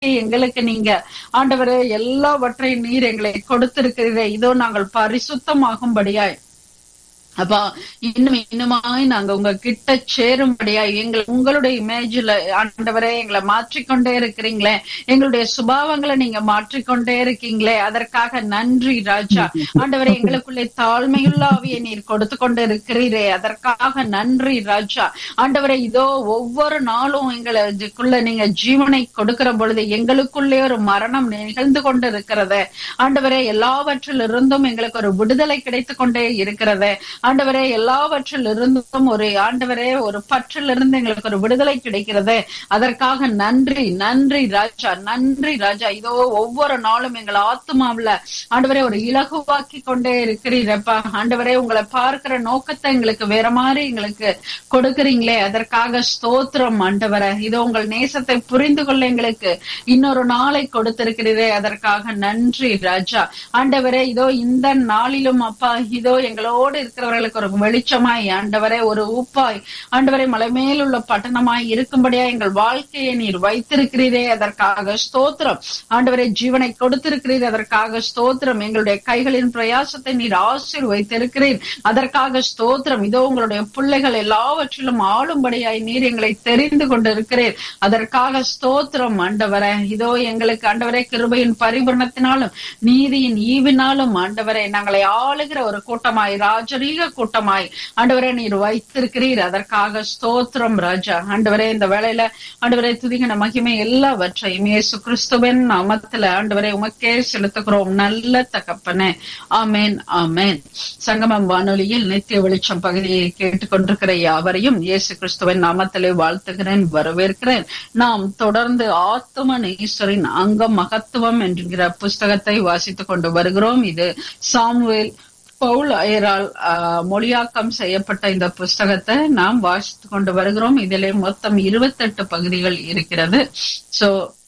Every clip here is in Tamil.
எங்களுக்கு நீங்க ஆண்டவரே எல்லாவற்றையும் நீர் எங்களை கொடுத்திருக்கிறீரே இதோ நாங்கள் பரிசுத்தமாகும்படியாய் அப்பா இன்னும் இன்னுமாய் நாங்க உங்க கிட்ட சேரும்படியா எங்களை உங்களுடைய இமேஜ்ல ஆண்டவரே எங்களை மாற்றிக்கொண்டே இருக்கிறீங்களே எங்களுடைய சுபாவங்களை நீங்க மாற்றிக்கொண்டே இருக்கீங்களே அதற்காக நன்றி ராஜா ஆண்டவரே எங்களுக்குள்ளே தாழ்மையுள்ள ஆவியை நீர் கொடுத்து கொண்டு இருக்கிறீரே அதற்காக நன்றி ராஜா ஆண்டவரே இதோ ஒவ்வொரு நாளும் எங்களுக்குள்ள நீங்க ஜீவனை கொடுக்கிற பொழுது எங்களுக்குள்ளே ஒரு மரணம் நிகழ்ந்து கொண்டு இருக்கிறது ஆண்டவரே எல்லாவற்றில் இருந்தும் எங்களுக்கு ஒரு விடுதலை கிடைத்து கொண்டே இருக்கிறது ஆண்டவரே எல்லாவற்றில் இருந்தும் ஒரு ஆண்டவரே ஒரு பற்றிலிருந்து எங்களுக்கு ஒரு விடுதலை கிடைக்கிறது அதற்காக நன்றி நன்றி ராஜா நன்றி ராஜா இதோ ஒவ்வொரு நாளும் எங்கள் ஆத்மாவில ஆண்டவரே ஒரு இலகுவாக்கி கொண்டே இருக்கிறீரப்பா ஆண்டவரே உங்களை பார்க்கிற நோக்கத்தை எங்களுக்கு வேற மாதிரி எங்களுக்கு கொடுக்கறீங்களே அதற்காக ஸ்தோத்திரம் ஆண்டவரே இதோ உங்கள் நேசத்தை புரிந்து கொள்ள எங்களுக்கு இன்னொரு நாளை கொடுத்திருக்கிறீரே அதற்காக நன்றி ராஜா ஆண்டவரே இதோ இந்த நாளிலும் அப்பா இதோ எங்களோடு இருக்கிற இருக்கிறவர்களுக்கு ஒரு வெளிச்சமாய் ஆண்டவரே ஒரு ஊப்பாய் ஆண்டவரை மலை மேலுள்ள பட்டணமாய் இருக்கும்படியா எங்கள் வாழ்க்கையை நீர் வைத்திருக்கிறீரே அதற்காக ஸ்தோத்திரம் ஆண்டவரை ஜீவனை கொடுத்திருக்கிறீர் அதற்காக ஸ்தோத்திரம் எங்களுடைய கைகளின் பிரயாசத்தை நீர் ஆசிர் வைத்திருக்கிறீர் அதற்காக ஸ்தோத்திரம் இதோ உங்களுடைய பிள்ளைகள் எல்லாவற்றிலும் ஆளும்படியாய் நீர் எங்களை தெரிந்து கொண்டிருக்கிறீர் அதற்காக ஸ்தோத்திரம் ஆண்டவரே இதோ எங்களுக்கு ஆண்டவரே கிருபையின் பரிபூர்ணத்தினாலும் நீதியின் ஈவினாலும் ஆண்டவரை நாங்களை ஆளுகிற ஒரு கூட்டமாய் ராஜரீக கூட்டமாய் ஆண்டவரே நீர் வைத்திருக்கிறீர் அதற்காக ஸ்தோத்திரம் ராஜா ஆண்டவரே இந்த வேளையில ஆண்டவரே துதிகன மகிமை எல்லாவற்றையும் இயேசு கிறிஸ்துவின் நாமத்துல ஆண்டவரே உமக்கே செலுத்துகிறோம் நல்ல தகப்பனே ஆமேன் ஆமேன் சங்கமம் வானொலியில் நித்திய வெளிச்சம் பகுதியை கேட்டுக்கொண்டிருக்கிற யாவரையும் இயேசு கிறிஸ்துவின் நாமத்திலே வாழ்த்துகிறேன் வரவேற்கிறேன் நாம் தொடர்ந்து ஆத்துமன் ஈஸ்வரின் அங்கம் மகத்துவம் என்கிற புஸ்தகத்தை வாசித்துக் கொண்டு வருகிறோம் இது சாமுவேல் பவுல் அயரால் மொழியாக்கம் செய்யப்பட்ட இந்த புஸ்தகத்தை நாம் வாசித்து கொண்டு வருகிறோம் இதிலே மொத்தம் இருபத்தெட்டு பகுதிகள் இருக்கிறது சோ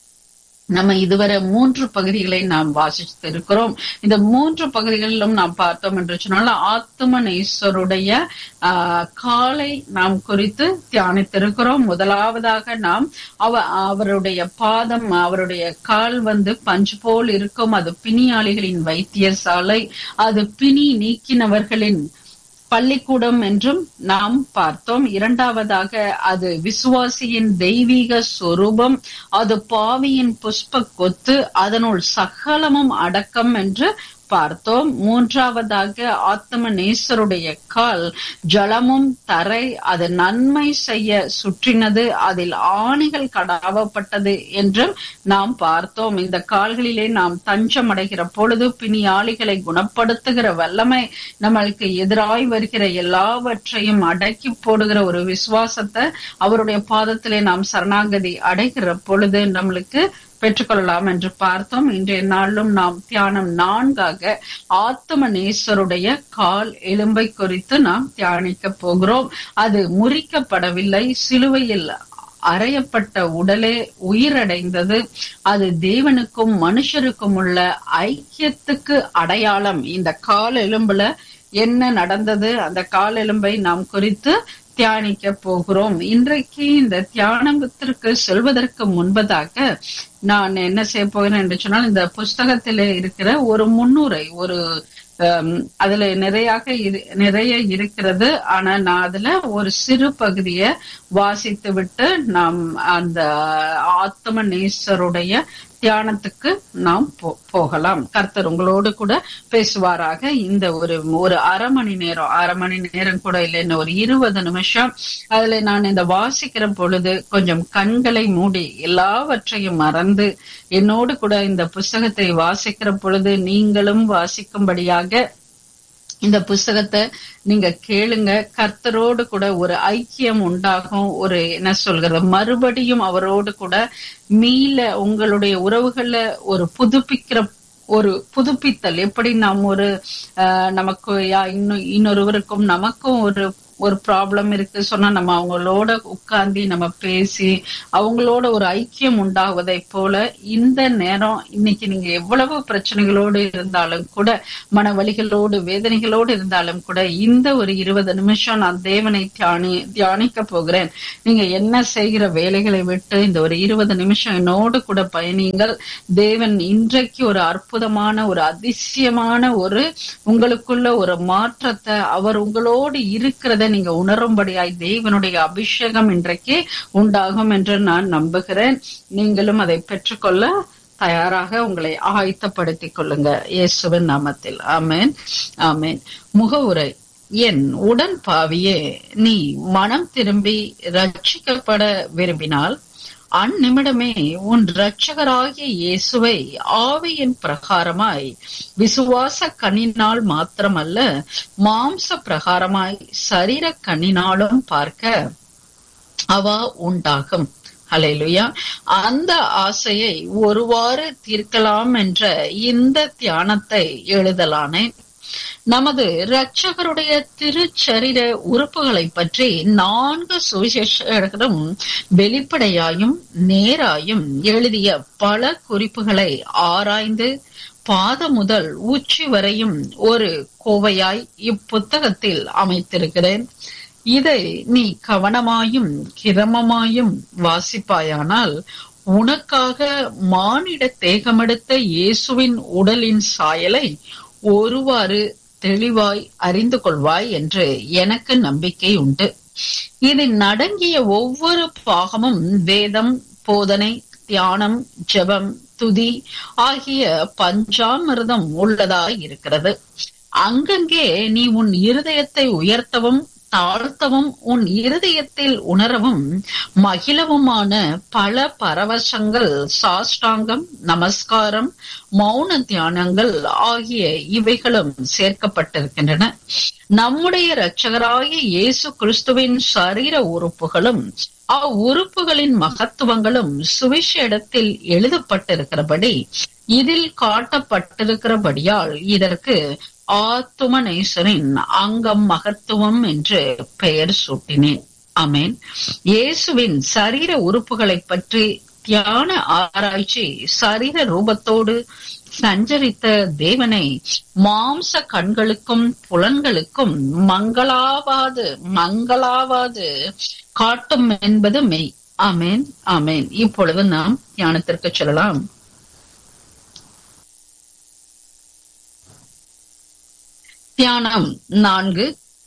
நம்ம இதுவரை மூன்று பகுதிகளை நாம் வாசித்து இருக்கிறோம் இந்த மூன்று பகுதிகளிலும் நாம் பார்த்தோம் என்று சொன்னால் ஆத்துமன் ஈஸ்வருடைய ஆஹ் காலை நாம் குறித்து தியானித்திருக்கிறோம் முதலாவதாக நாம் அவ அவருடைய பாதம் அவருடைய கால் வந்து பஞ்சு போல் இருக்கும் அது பிணியாளிகளின் வைத்தியசாலை அது பிணி நீக்கினவர்களின் பள்ளிக்கூடம் என்றும் நாம் பார்த்தோம் இரண்டாவதாக அது விசுவாசியின் தெய்வீக சொரூபம் அது பாவியின் புஷ்ப கொத்து அதனுள் சகலமும் அடக்கம் என்று பார்த்தோம் மூன்றாவதாக ஆத்ம நேசருடைய கால் ஜலமும் தரை அது நன்மை செய்ய சுற்றினது அதில் ஆணிகள் கடாவப்பட்டது என்றும் நாம் பார்த்தோம் இந்த கால்களிலே நாம் தஞ்சம் அடைகிற பொழுது பிணியாளிகளை குணப்படுத்துகிற வல்லமை நம்மளுக்கு எதிராய் வருகிற எல்லாவற்றையும் அடக்கி போடுகிற ஒரு விசுவாசத்தை அவருடைய பாதத்திலே நாம் சரணாகதி அடைகிற பொழுது நம்மளுக்கு பெற்றுக்கொள்ளலாம் என்று பார்த்தோம் இன்றைய நாளிலும் நாம் தியானம் நான்காக ஆத்ம நேசருடைய கால் எலும்பை குறித்து நாம் தியானிக்க போகிறோம் அது முறிக்கப்படவில்லை சிலுவையில் அறையப்பட்ட உடலே உயிரடைந்தது அது தேவனுக்கும் மனுஷருக்கும் உள்ள ஐக்கியத்துக்கு அடையாளம் இந்த கால் எலும்புல என்ன நடந்தது அந்த கால் எலும்பை நாம் குறித்து தியானிக்க போகிறோம் இன்றைக்கு இந்த தியானத்திற்கு செல்வதற்கு முன்பதாக நான் என்ன செய்ய போகிறேன் என்று சொன்னால் இந்த புஸ்தகத்திலே இருக்கிற ஒரு முன்னுரை ஒரு அதுல நிறையாக நிறைய இருக்கிறது ஆனா நான் அதுல ஒரு சிறு பகுதியை வாசித்து விட்டு நாம் அந்த ஆத்ம நேசருடைய தியானத்துக்கு நாம் போகலாம் கர்த்தர் உங்களோடு கூட பேசுவாராக இந்த ஒரு ஒரு அரை மணி நேரம் அரை மணி நேரம் கூட இல்லைன்னு ஒரு இருபது நிமிஷம் அதுல நான் இந்த வாசிக்கிற பொழுது கொஞ்சம் கண்களை மூடி எல்லாவற்றையும் மறந்து என்னோடு கூட இந்த புஸ்தகத்தை வாசிக்கிற பொழுது நீங்களும் வாசிக்கும்படியாக இந்த புஸ்தகத்தை நீங்க கேளுங்க கர்த்தரோடு கூட ஒரு ஐக்கியம் உண்டாகும் ஒரு என்ன சொல்கிறது மறுபடியும் அவரோடு கூட மீள உங்களுடைய உறவுகள்ல ஒரு புதுப்பிக்கிற ஒரு புதுப்பித்தல் எப்படி நாம் ஒரு நமக்கு இன்னும் இன்னொருவருக்கும் நமக்கும் ஒரு ஒரு ப்ராப்ளம் இருக்கு சொன்னா நம்ம அவங்களோட உட்கார்ந்து நம்ம பேசி அவங்களோட ஒரு ஐக்கியம் உண்டாவதை போல இந்த நேரம் இன்னைக்கு நீங்க எவ்வளவு பிரச்சனைகளோடு இருந்தாலும் கூட மன வலிகளோடு வேதனைகளோடு இருந்தாலும் கூட இந்த ஒரு இருபது நிமிஷம் நான் தேவனை தியானி தியானிக்க போகிறேன் நீங்க என்ன செய்கிற வேலைகளை விட்டு இந்த ஒரு இருபது நிமிஷம் என்னோடு கூட பயணியுங்கள் தேவன் இன்றைக்கு ஒரு அற்புதமான ஒரு அதிசயமான ஒரு உங்களுக்குள்ள ஒரு மாற்றத்தை அவர் உங்களோடு இருக்கிறத நீங்க உணரும்படியாய் தேவனுடைய அபிஷேகம் இன்றைக்கு உண்டாகும் என்று நான் நம்புகிறேன் நீங்களும் அதை பெற்றுக்கொள்ள தயாராக உங்களை ஆயத்தப்படுத்திக் கொள்ளுங்க இயேசுவின் நாமத்தில் ஆமேன் ஆமேன் முகவுரை என் உடன் பாவியே நீ மனம் திரும்பி ரட்சிக்கப்பட விரும்பினால் அந்நிமிடமே உன் இரட்சகராகிய இயேசுவை ஆவியின் பிரகாரமாய் விசுவாச கண்ணினால் மாத்திரமல்ல மாம்ச பிரகாரமாய் சரீர கண்ணினாலும் பார்க்க அவா உண்டாகும் அலையிலுயா அந்த ஆசையை ஒருவாறு தீர்க்கலாம் என்ற இந்த தியானத்தை எழுதலானேன் நமது இரட்சகருடைய திருச்சரீர உறுப்புகளை பற்றி நான்கு சுவிசேஷர்களும் வெளிப்படையாயும் நேராயும் எழுதிய பல குறிப்புகளை ஆராய்ந்து பாத முதல் உச்சி வரையும் ஒரு கோவையாய் இப்புத்தகத்தில் அமைத்திருக்கிறேன் இதை நீ கவனமாயும் கிரமமாயும் வாசிப்பாயானால் உனக்காக மானிட தேகமெடுத்த இயேசுவின் உடலின் சாயலை ஒருவாறு தெளிவாய் அறிந்து கொள்வாய் என்று எனக்கு நம்பிக்கை உண்டு இதில் நடங்கிய ஒவ்வொரு பாகமும் வேதம் போதனை தியானம் ஜெபம் துதி ஆகிய பஞ்சாமிர்தம் உள்ளதாய் இருக்கிறது அங்கங்கே நீ உன் இருதயத்தை உயர்த்தவும் தாழ்த்தவும் உன் இருதயத்தில் உணரவும் மகிழவுமான பல பரவசங்கள் சாஷ்டாங்கம் நமஸ்காரம் மௌன தியானங்கள் ஆகிய இவைகளும் சேர்க்கப்பட்டிருக்கின்றன நம்முடைய இரட்சகராகிய இயேசு கிறிஸ்துவின் சரீர உறுப்புகளும் அவ்வுறுப்புகளின் மகத்துவங்களும் சுவிசேடத்தில் எழுதப்பட்டிருக்கிறபடி இதில் காட்டப்பட்டிருக்கிறபடியால் இதற்கு ஆத்துமநேசரின் அங்கம் மகத்துவம் என்று பெயர் சூட்டினேன் அமேன் இயேசுவின் சரீர உறுப்புகளை பற்றி தியான ஆராய்ச்சி சரீர ரூபத்தோடு சஞ்சரித்த தேவனை மாம்ச கண்களுக்கும் புலன்களுக்கும் மங்களாவாது மங்களாவாது காட்டும் என்பது மெய் ஆமேன் ஆமேன் இப்பொழுது நாம் தியானத்திற்கு செல்லலாம் தியானம் நான்கு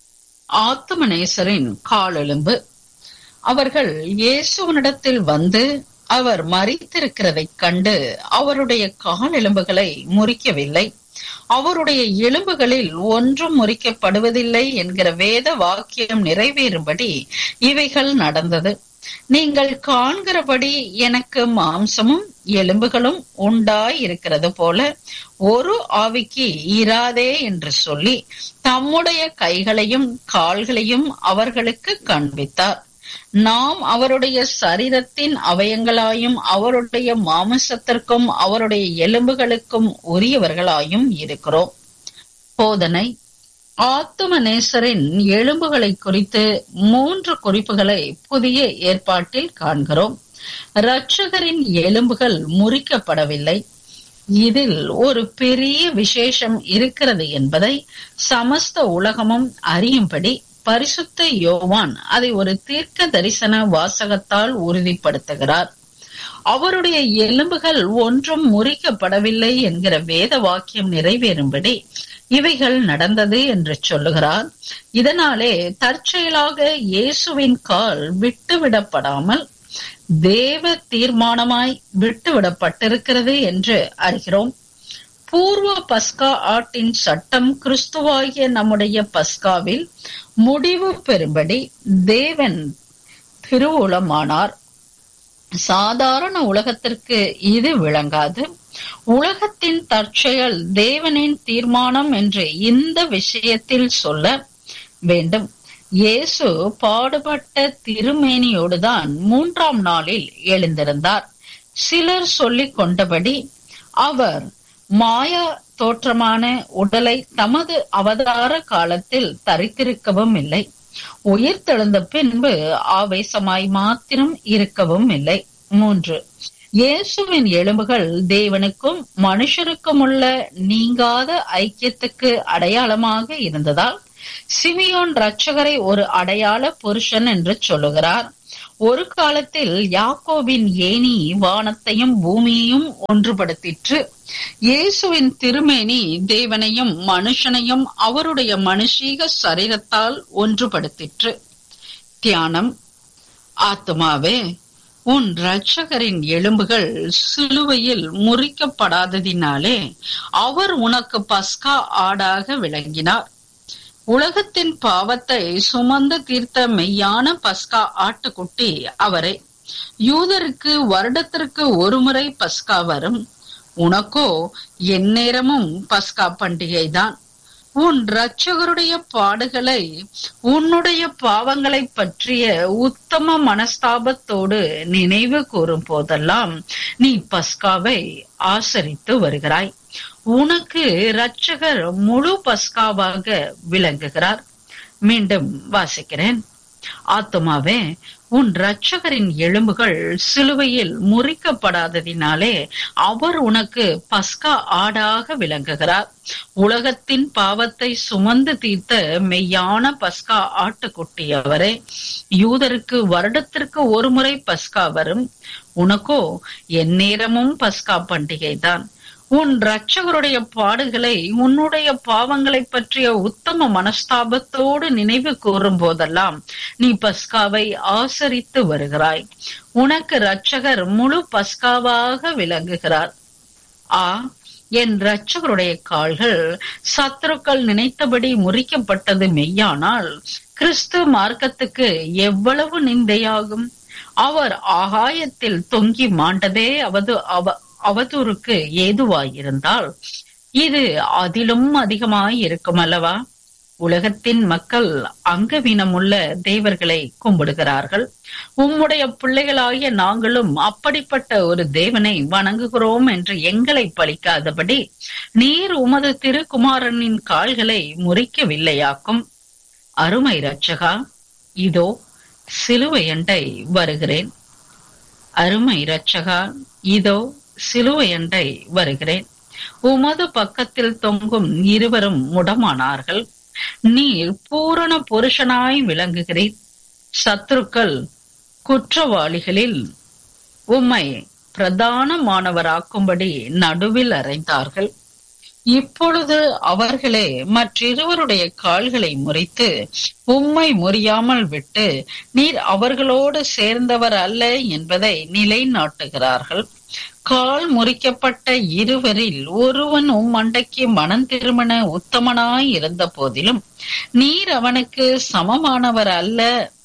ஆத்மநேசரின் காலெலும்பு அவர்கள் இயேசுவனிடத்தில் வந்து அவர் மறித்திருக்கிறதைக் கண்டு அவருடைய காலெலும்புகளை முறிக்கவில்லை அவருடைய எலும்புகளில் ஒன்றும் முறிக்கப்படுவதில்லை என்கிற வேத வாக்கியம் நிறைவேறும்படி இவைகள் நடந்தது நீங்கள் காண்கிறபடி எனக்கு மாம்சமும் எலும்புகளும் உண்டாய் இருக்கிறது போல ஒரு ஆவிக்கு இராதே என்று சொல்லி தம்முடைய கைகளையும் கால்களையும் அவர்களுக்கு காண்பித்தார் நாம் அவருடைய சரீரத்தின் அவயங்களாயும் அவருடைய மாமிசத்திற்கும் அவருடைய எலும்புகளுக்கும் உரியவர்களாயும் இருக்கிறோம் போதனை ஆத்துமநேசரின் எலும்புகளை குறித்து மூன்று குறிப்புகளை புதிய ஏற்பாட்டில் காண்கிறோம் இரட்சகரின் எலும்புகள் முறிக்கப்படவில்லை இதில் ஒரு பெரிய விசேஷம் இருக்கிறது என்பதை சமஸ்த உலகமும் அறியும்படி பரிசுத்த யோவான் அதை ஒரு தீர்க்க தரிசன வாசகத்தால் உறுதிப்படுத்துகிறார் அவருடைய எலும்புகள் ஒன்றும் முறிக்கப்படவில்லை என்கிற வேத வாக்கியம் நிறைவேறும்படி இவைகள் நடந்தது என்று சொல்லுகிறார் இதனாலே தற்செயலாக இயேசுவின் கால் விட்டுவிடப்படாமல் தேவ தீர்மானமாய் விட்டுவிடப்பட்டிருக்கிறது என்று அறிகிறோம் பூர்வ பஸ்கா ஆட்டின் சட்டம் கிறிஸ்துவாகிய நம்முடைய பஸ்காவில் முடிவு பெறும்படி தேவன் திருவுளமானார் சாதாரண உலகத்திற்கு இது விளங்காது உலகத்தின் தற்செயல் தேவனின் தீர்மானம் என்று இந்த விஷயத்தில் சொல்ல வேண்டும் இயேசு பாடுபட்ட திருமேனியோடுதான் மூன்றாம் நாளில் எழுந்திருந்தார் சிலர் சொல்லிக் கொண்டபடி அவர் மாயா தோற்றமான உடலை தமது அவதார காலத்தில் தரித்திருக்கவும் இல்லை உயிர்த்தெழுந்த பின்பு ஆவேசமாய் மாத்திரம் இருக்கவும் இல்லை மூன்று இயேசுவின் எலும்புகள் தேவனுக்கும் மனுஷருக்கும் உள்ள நீங்காத ஐக்கியத்துக்கு அடையாளமாக இருந்ததால் சிமியோன் ரட்சகரை ஒரு அடையாள புருஷன் என்று சொல்லுகிறார் ஒரு காலத்தில் யாக்கோபின் ஏணி வானத்தையும் பூமியையும் ஒன்றுபடுத்திற்று இயேசுவின் திருமேனி தேவனையும் மனுஷனையும் அவருடைய மனுஷீக சரீரத்தால் ஒன்றுபடுத்திற்று தியானம் ஆத்மாவே உன் இரட்சகரின் எலும்புகள் சிலுவையில் முறிக்கப்படாததினாலே அவர் உனக்கு பஸ்கா ஆடாக விளங்கினார் உலகத்தின் பாவத்தை சுமந்து தீர்த்த மெய்யான பஸ்கா ஆட்டுக்குட்டி அவரே யூதருக்கு வருடத்திற்கு ஒருமுறை பஸ்கா வரும் உனக்கோ எந்நேரமும் பஸ்கா பண்டிகைதான் உன் இரட்சகருடைய பாடுகளை உன்னுடைய பாவங்களை பற்றிய உத்தம மனஸ்தாபத்தோடு நினைவு கூறும் போதெல்லாம் நீ பஸ்காவை ஆசரித்து வருகிறாய் உனக்கு இரட்சகர் முழு பஸ்காவாக விளங்குகிறார் மீண்டும் வாசிக்கிறேன் ஆத்துமாவே உன் இரட்சகரின் எலும்புகள் சிலுவையில் முறிக்கப்படாததினாலே அவர் உனக்கு பஸ்கா ஆடாக விளங்குகிறார் உலகத்தின் பாவத்தை சுமந்து தீர்த்த மெய்யான பஸ்கா ஆட்டுக்குட்டி அவரே யூதருக்கு வருடத்திற்கு ஒரு முறை பஸ்கா வரும் உனக்கோ எந்நேரமும் பஸ்கா பண்டிகை தான் உன் இரட்சகருடைய பாடுகளை உன்னுடைய பாவங்களை பற்றிய உத்தம மனஸ்தாபத்தோடு நினைவு கூறும் போதெல்லாம் நீ பஸ்காவை ஆசரித்து வருகிறாய் உனக்கு இரட்சகர் முழு பஸ்காவாக விளங்குகிறார் ஆ என் இரட்சகருடைய கால்கள் சத்துருக்கள் நினைத்தபடி முறிக்கப்பட்டது மெய்யானால் கிறிஸ்து மார்க்கத்துக்கு எவ்வளவு நிந்தையாகும் அவர் ஆகாயத்தில் தொங்கி மாண்டதே அவது அவ அவதூறுக்கு ஏதுவாயிருந்தால் இது அதிலும் அதிகமாய் இருக்கும் அல்லவா உலகத்தின் மக்கள் அங்கவீனமுள்ள தேவர்களை கும்பிடுகிறார்கள் உம்முடைய பிள்ளைகளாகிய நாங்களும் அப்படிப்பட்ட ஒரு தேவனை வணங்குகிறோம் என்று எங்களை பழிக்காதபடி நீர் உமது திருக்குமாரனின் கால்களை முறிக்கவில்லையாக்கும் அருமை ரட்சகா இதோ சிலுவையண்டை வருகிறேன் அருமை ரட்சகா இதோ சிலுவையண்டை வருகிறேன் உமது பக்கத்தில் தொங்கும் இருவரும் முடமானார்கள் நீர் பூரண புருஷனாய் விளங்குகிறீர் சத்துருக்கள் குற்றவாளிகளில் உம்மை பிரதானமானவராக்கும்படி நடுவில் அறைந்தார்கள் இப்பொழுது அவர்களே மற்றிருவருடைய கால்களை முறித்து உம்மை முறியாமல் விட்டு நீர் அவர்களோடு சேர்ந்தவர் அல்ல என்பதை நிலைநாட்டுகிறார்கள் கால் முறிக்கப்பட்ட இருவரில் ஒருவன் உம் மண்டைக்கு மனம் திருமண உத்தமனாய் இருந்த போதிலும் நீர் அவனுக்கு சமமானவர் அல்ல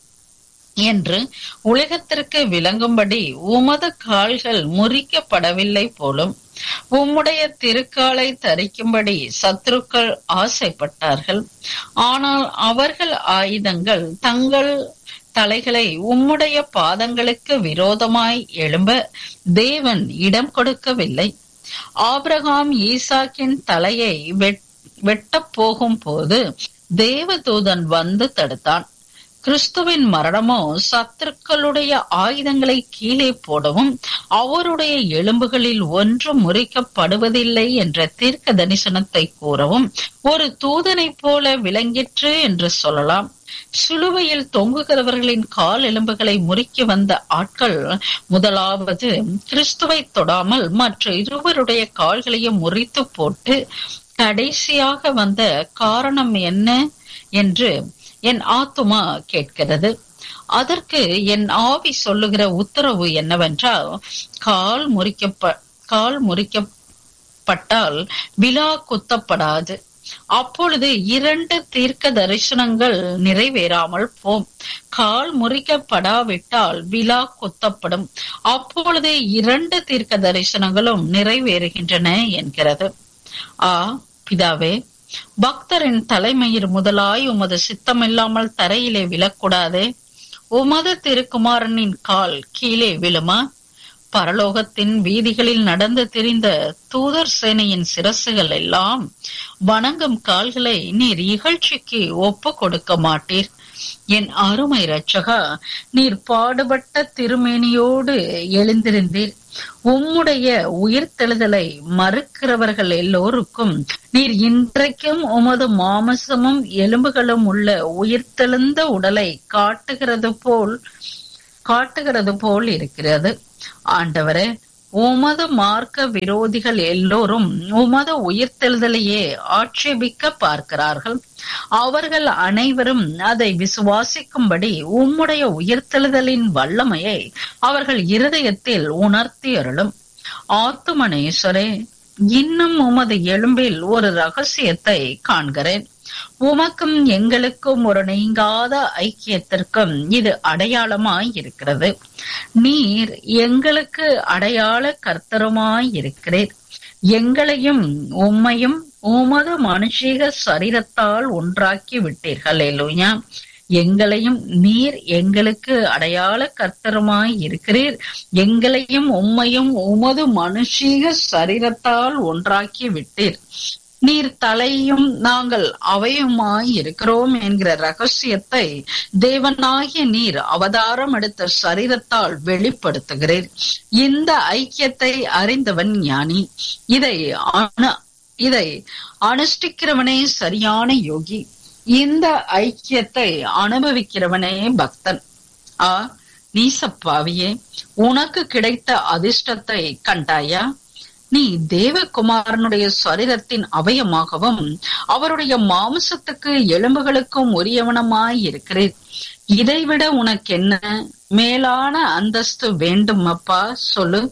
என்று உலகத்திற்கு விளங்கும்படி உமது கால்கள் முறிக்கப்படவில்லை போலும் உம்முடைய திருக்காலை தரிக்கும்படி சத்துருக்கள் ஆசைப்பட்டார்கள் ஆனால் அவர்கள் ஆயுதங்கள் தங்கள் தலைகளை உம்முடைய பாதங்களுக்கு விரோதமாய் எழும்ப தேவன் இடம் கொடுக்கவில்லை ஆபிரகாம் ஈசாக்கின் தலையை வெட்டப் போகும் போது தேவதூதன் வந்து தடுத்தான் கிறிஸ்துவின் மரணமோ சத்துருக்களுடைய ஆயுதங்களை கீழே போடவும் அவருடைய எலும்புகளில் ஒன்றும் முறிக்கப்படுவதில்லை என்ற தீர்க்க தரிசனத்தை கூறவும் ஒரு தூதனை போல விளங்கிற்று என்று சொல்லலாம் சிலுவையில் தொங்குகிறவர்களின் கால் எலும்புகளை முறிக்க வந்த ஆட்கள் முதலாவது கிறிஸ்துவை தொடாமல் மற்ற இருவருடைய கால்களையும் முறித்து போட்டு கடைசியாக வந்த காரணம் என்ன என்று என் ஆத்துமா கேட்கிறது அதற்கு என் ஆவி சொல்லுகிற உத்தரவு என்னவென்றால் கால் முறிக்கப்ப கால் முறிக்கப்பட்டால் விழா குத்தப்படாது அப்பொழுது இரண்டு தீர்க்க தரிசனங்கள் நிறைவேறாமல் போம் கால் முறிக்கப்படாவிட்டால் விழா குத்தப்படும் அப்பொழுது இரண்டு தீர்க்க தரிசனங்களும் நிறைவேறுகின்றன என்கிறது ஆ பிதாவே பக்தரின் தலைமயிர் முதலாய் உமது சித்தமில்லாமல் தரையிலே விழக்கூடாதே உமது திருக்குமாரனின் கால் கீழே விழுமா பரலோகத்தின் வீதிகளில் நடந்து திரிந்த தூதர் சேனையின் சிரசுகள் எல்லாம் வணங்கும் கால்களை நீர் இகழ்ச்சிக்கு ஒப்பு கொடுக்க மாட்டீர் என் அருமை ரட்சகா நீர் பாடுபட்ட திருமேனியோடு எழுந்திருந்தீர் உம்முடைய உயிர்த்தெழுதலை மறுக்கிறவர்கள் எல்லோருக்கும் நீர் இன்றைக்கும் உமது மாமசமும் எலும்புகளும் உள்ள உயிர்த்தெழுந்த உடலை காட்டுகிறது போல் காட்டுகிறது போல் இருக்கிறது ஆண்டவரே உமது மார்க்க விரோதிகள் எல்லோரும் உமது உயிர்த்தெழுதலையே ஆட்சேபிக்க பார்க்கிறார்கள் அவர்கள் அனைவரும் அதை விசுவாசிக்கும்படி உம்முடைய உயிர்த்தெழுதலின் வல்லமையை அவர்கள் இருதயத்தில் உணர்த்தி அருளும் ஆத்துமனேஸ்வரே இன்னும் உமது எலும்பில் ஒரு ரகசியத்தை காண்கிறேன் உமக்கும் எங்களுக்கும் ஒரு நீங்காத ஐக்கியத்திற்கும் இது அடையாளமாய் இருக்கிறது நீர் எங்களுக்கு அடையாள கர்த்தருமாய் இருக்கிறீர் எங்களையும் உம்மையும் உமது மனுஷீக சரீரத்தால் ஒன்றாக்கி விட்டீர்கள் எலுயா எங்களையும் நீர் எங்களுக்கு அடையாள கர்த்தருமாய் இருக்கிறீர் எங்களையும் உம்மையும் உமது மனுஷீக சரீரத்தால் ஒன்றாக்கி விட்டீர் நீர் தலையும் நாங்கள் அவையுமாய் இருக்கிறோம் என்கிற ரகசியத்தை தேவனாகிய நீர் அவதாரம் எடுத்த சரீரத்தால் வெளிப்படுத்துகிறீர் இந்த ஐக்கியத்தை அறிந்தவன் ஞானி இதை அணு இதை அனுஷ்டிக்கிறவனே சரியான யோகி இந்த ஐக்கியத்தை அனுபவிக்கிறவனே பக்தன் ஆ நீசப்பாவியே உனக்கு கிடைத்த அதிர்ஷ்டத்தை கண்டாயா நீ தேவகுமாரனுடைய சரீரத்தின் அவயமாகவும் அவருடைய மாம்சத்துக்கு எலும்புகளுக்கும் உரியவனமாய் இருக்கிறீர் இதைவிட உனக்கு என்ன மேலான அந்தஸ்து வேண்டும் அப்பா சொல்லு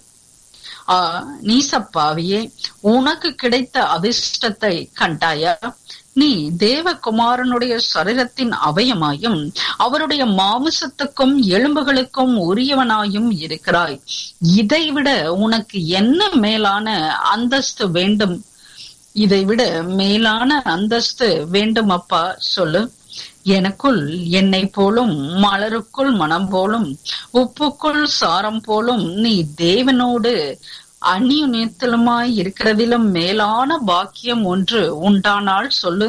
ஆ நீசப்பாவியே உனக்கு கிடைத்த அதிர்ஷ்டத்தை கண்டாயா நீ தேவகுமாரனுடைய சரீரத்தின் அவயமாயும் அவருடைய மாமிசத்துக்கும் எலும்புகளுக்கும் உரியவனாயும் இருக்கிறாய் இதைவிட உனக்கு என்ன மேலான அந்தஸ்து வேண்டும் இதைவிட மேலான அந்தஸ்து வேண்டும் அப்பா சொல்லு எனக்குள் என்னை போலும் மலருக்குள் மனம் போலும் உப்புக்குள் சாரம் போலும் நீ தேவனோடு அந்நியுனியத்திலுமாய் இருக்கிறதிலும் மேலான பாக்கியம் ஒன்று உண்டானால் சொல்லு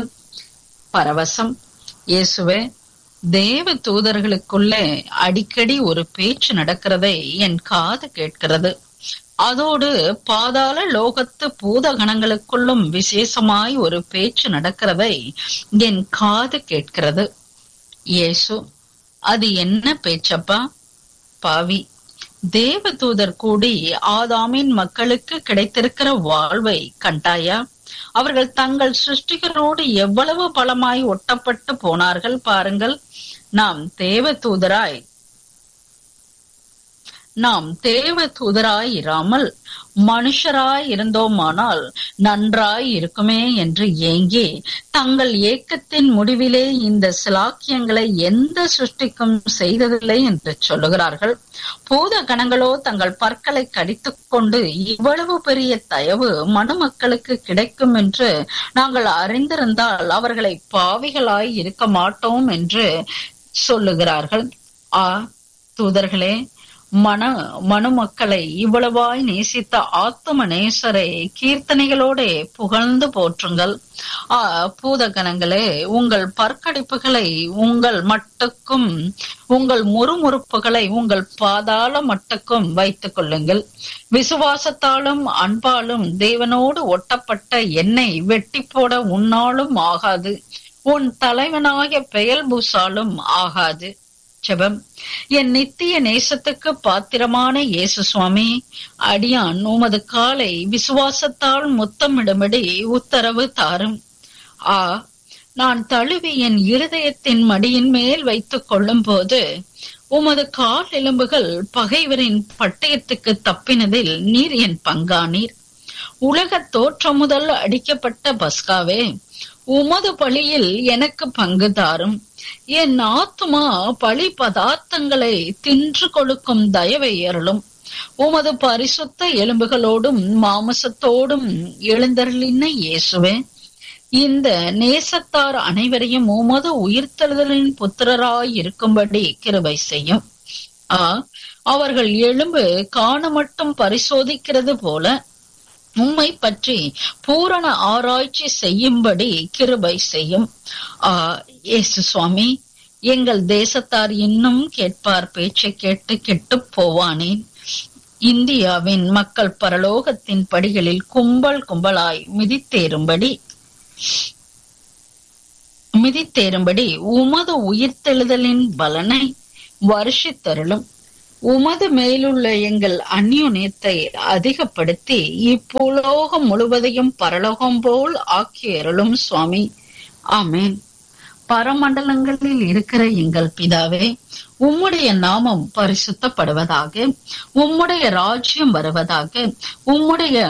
பரவசம் இயேசுவே தேவ தூதர்களுக்குள்ளே அடிக்கடி ஒரு பேச்சு நடக்கிறதை என் காது கேட்கிறது அதோடு பாதாள லோகத்து பூதகணங்களுக்குள்ளும் விசேஷமாய் ஒரு பேச்சு நடக்கிறதை என் காது கேட்கிறது இயேசு அது என்ன பேச்சப்பா பாவி தேவதூதர் கூடி ஆதாமின் மக்களுக்கு கிடைத்திருக்கிற வாழ்வை கண்டாயா அவர்கள் தங்கள் சிருஷ்டிகரோடு எவ்வளவு பலமாய் ஒட்டப்பட்டு போனார்கள் பாருங்கள் நாம் தேவ தூதராய் நாம் தேவ தூதராய் இராமல் மனுஷராய் இருந்தோமானால் நன்றாய் இருக்குமே என்று ஏங்கி தங்கள் ஏக்கத்தின் முடிவிலே இந்த சிலாக்கியங்களை எந்த சிருஷ்டிக்கும் செய்ததில்லை என்று சொல்லுகிறார்கள் பூத கணங்களோ தங்கள் பற்களை கடித்துக் கொண்டு இவ்வளவு பெரிய தயவு மனுமக்களுக்கு கிடைக்கும் என்று நாங்கள் அறிந்திருந்தால் அவர்களை பாவிகளாய் இருக்க மாட்டோம் என்று சொல்லுகிறார்கள் ஆ தூதர்களே மன மனுமக்களை இவ்வளவாய் நேசித்த ஆத்தும நேசரை கீர்த்தனைகளோட புகழ்ந்து போற்றுங்கள் ஆ பூதகணங்களே உங்கள் பற்கடிப்புகளை உங்கள் மட்டுக்கும் உங்கள் முறுமுறுப்புகளை உங்கள் பாதாள மட்டுக்கும் வைத்துக் கொள்ளுங்கள் விசுவாசத்தாலும் அன்பாலும் தேவனோடு ஒட்டப்பட்ட என்னை வெட்டி போட உன்னாலும் ஆகாது உன் தலைவனாகிய பெயல் பூசாலும் ஆகாது ஜெபம் என் நித்திய நேசத்துக்கு பாத்திரமான இயேசு சுவாமி அடியான் உமது காலை விசுவாசத்தால் முத்தமிடும்படி உத்தரவு தாரும் ஆ நான் தழுவி என் இருதயத்தின் மடியின் மேல் வைத்துக் கொள்ளும் போது உமது கால் எலும்புகள் பகைவரின் பட்டயத்துக்கு தப்பினதில் நீர் என் பங்கானீர் உலக தோற்றம் முதல் அடிக்கப்பட்ட பஸ்காவே உமது பழியில் எனக்கு பங்கு தாரும் என் ஆத்துமா பழி பதார்த்தங்களை தின்று கொடுக்கும் தயவை அருளும் உமது பரிசுத்த எலும்புகளோடும் மாமசத்தோடும் எழுந்தருளின இயேசுவே இந்த நேசத்தார் அனைவரையும் உமது உயிர்த்தெழுதலின் புத்திரராய் இருக்கும்படி கிருபை செய்யும் ஆ அவர்கள் எலும்பு காண மட்டும் பரிசோதிக்கிறது போல உம்மை பற்றி பூரண ஆராய்ச்சி செய்யும்படி கிருபை செய்யும் ஆ இயேசு சுவாமி எங்கள் தேசத்தார் இன்னும் கேட்பார் பேச்சை கேட்டு கெட்டுப் போவானேன் இந்தியாவின் மக்கள் பரலோகத்தின் படிகளில் கும்பல் கும்பலாய் மிதித்தேறும்படி மிதித்தேறும்படி உமது உயிர்த்தெழுதலின் பலனை வருஷித்தருளும் உமது மேலுள்ள எங்கள் அந்யுன்யத்தை அதிகப்படுத்தி இப்பூலோகம் முழுவதையும் பரலோகம் போல் ஆக்கியருளும் சுவாமி ஆமேன் பரமண்டலங்களில் இருக்கிற எங்கள் பிதாவே உம்முடைய நாமம் பரிசுத்தப்படுவதாக உம்முடைய ராஜ்யம் வருவதாக உம்முடைய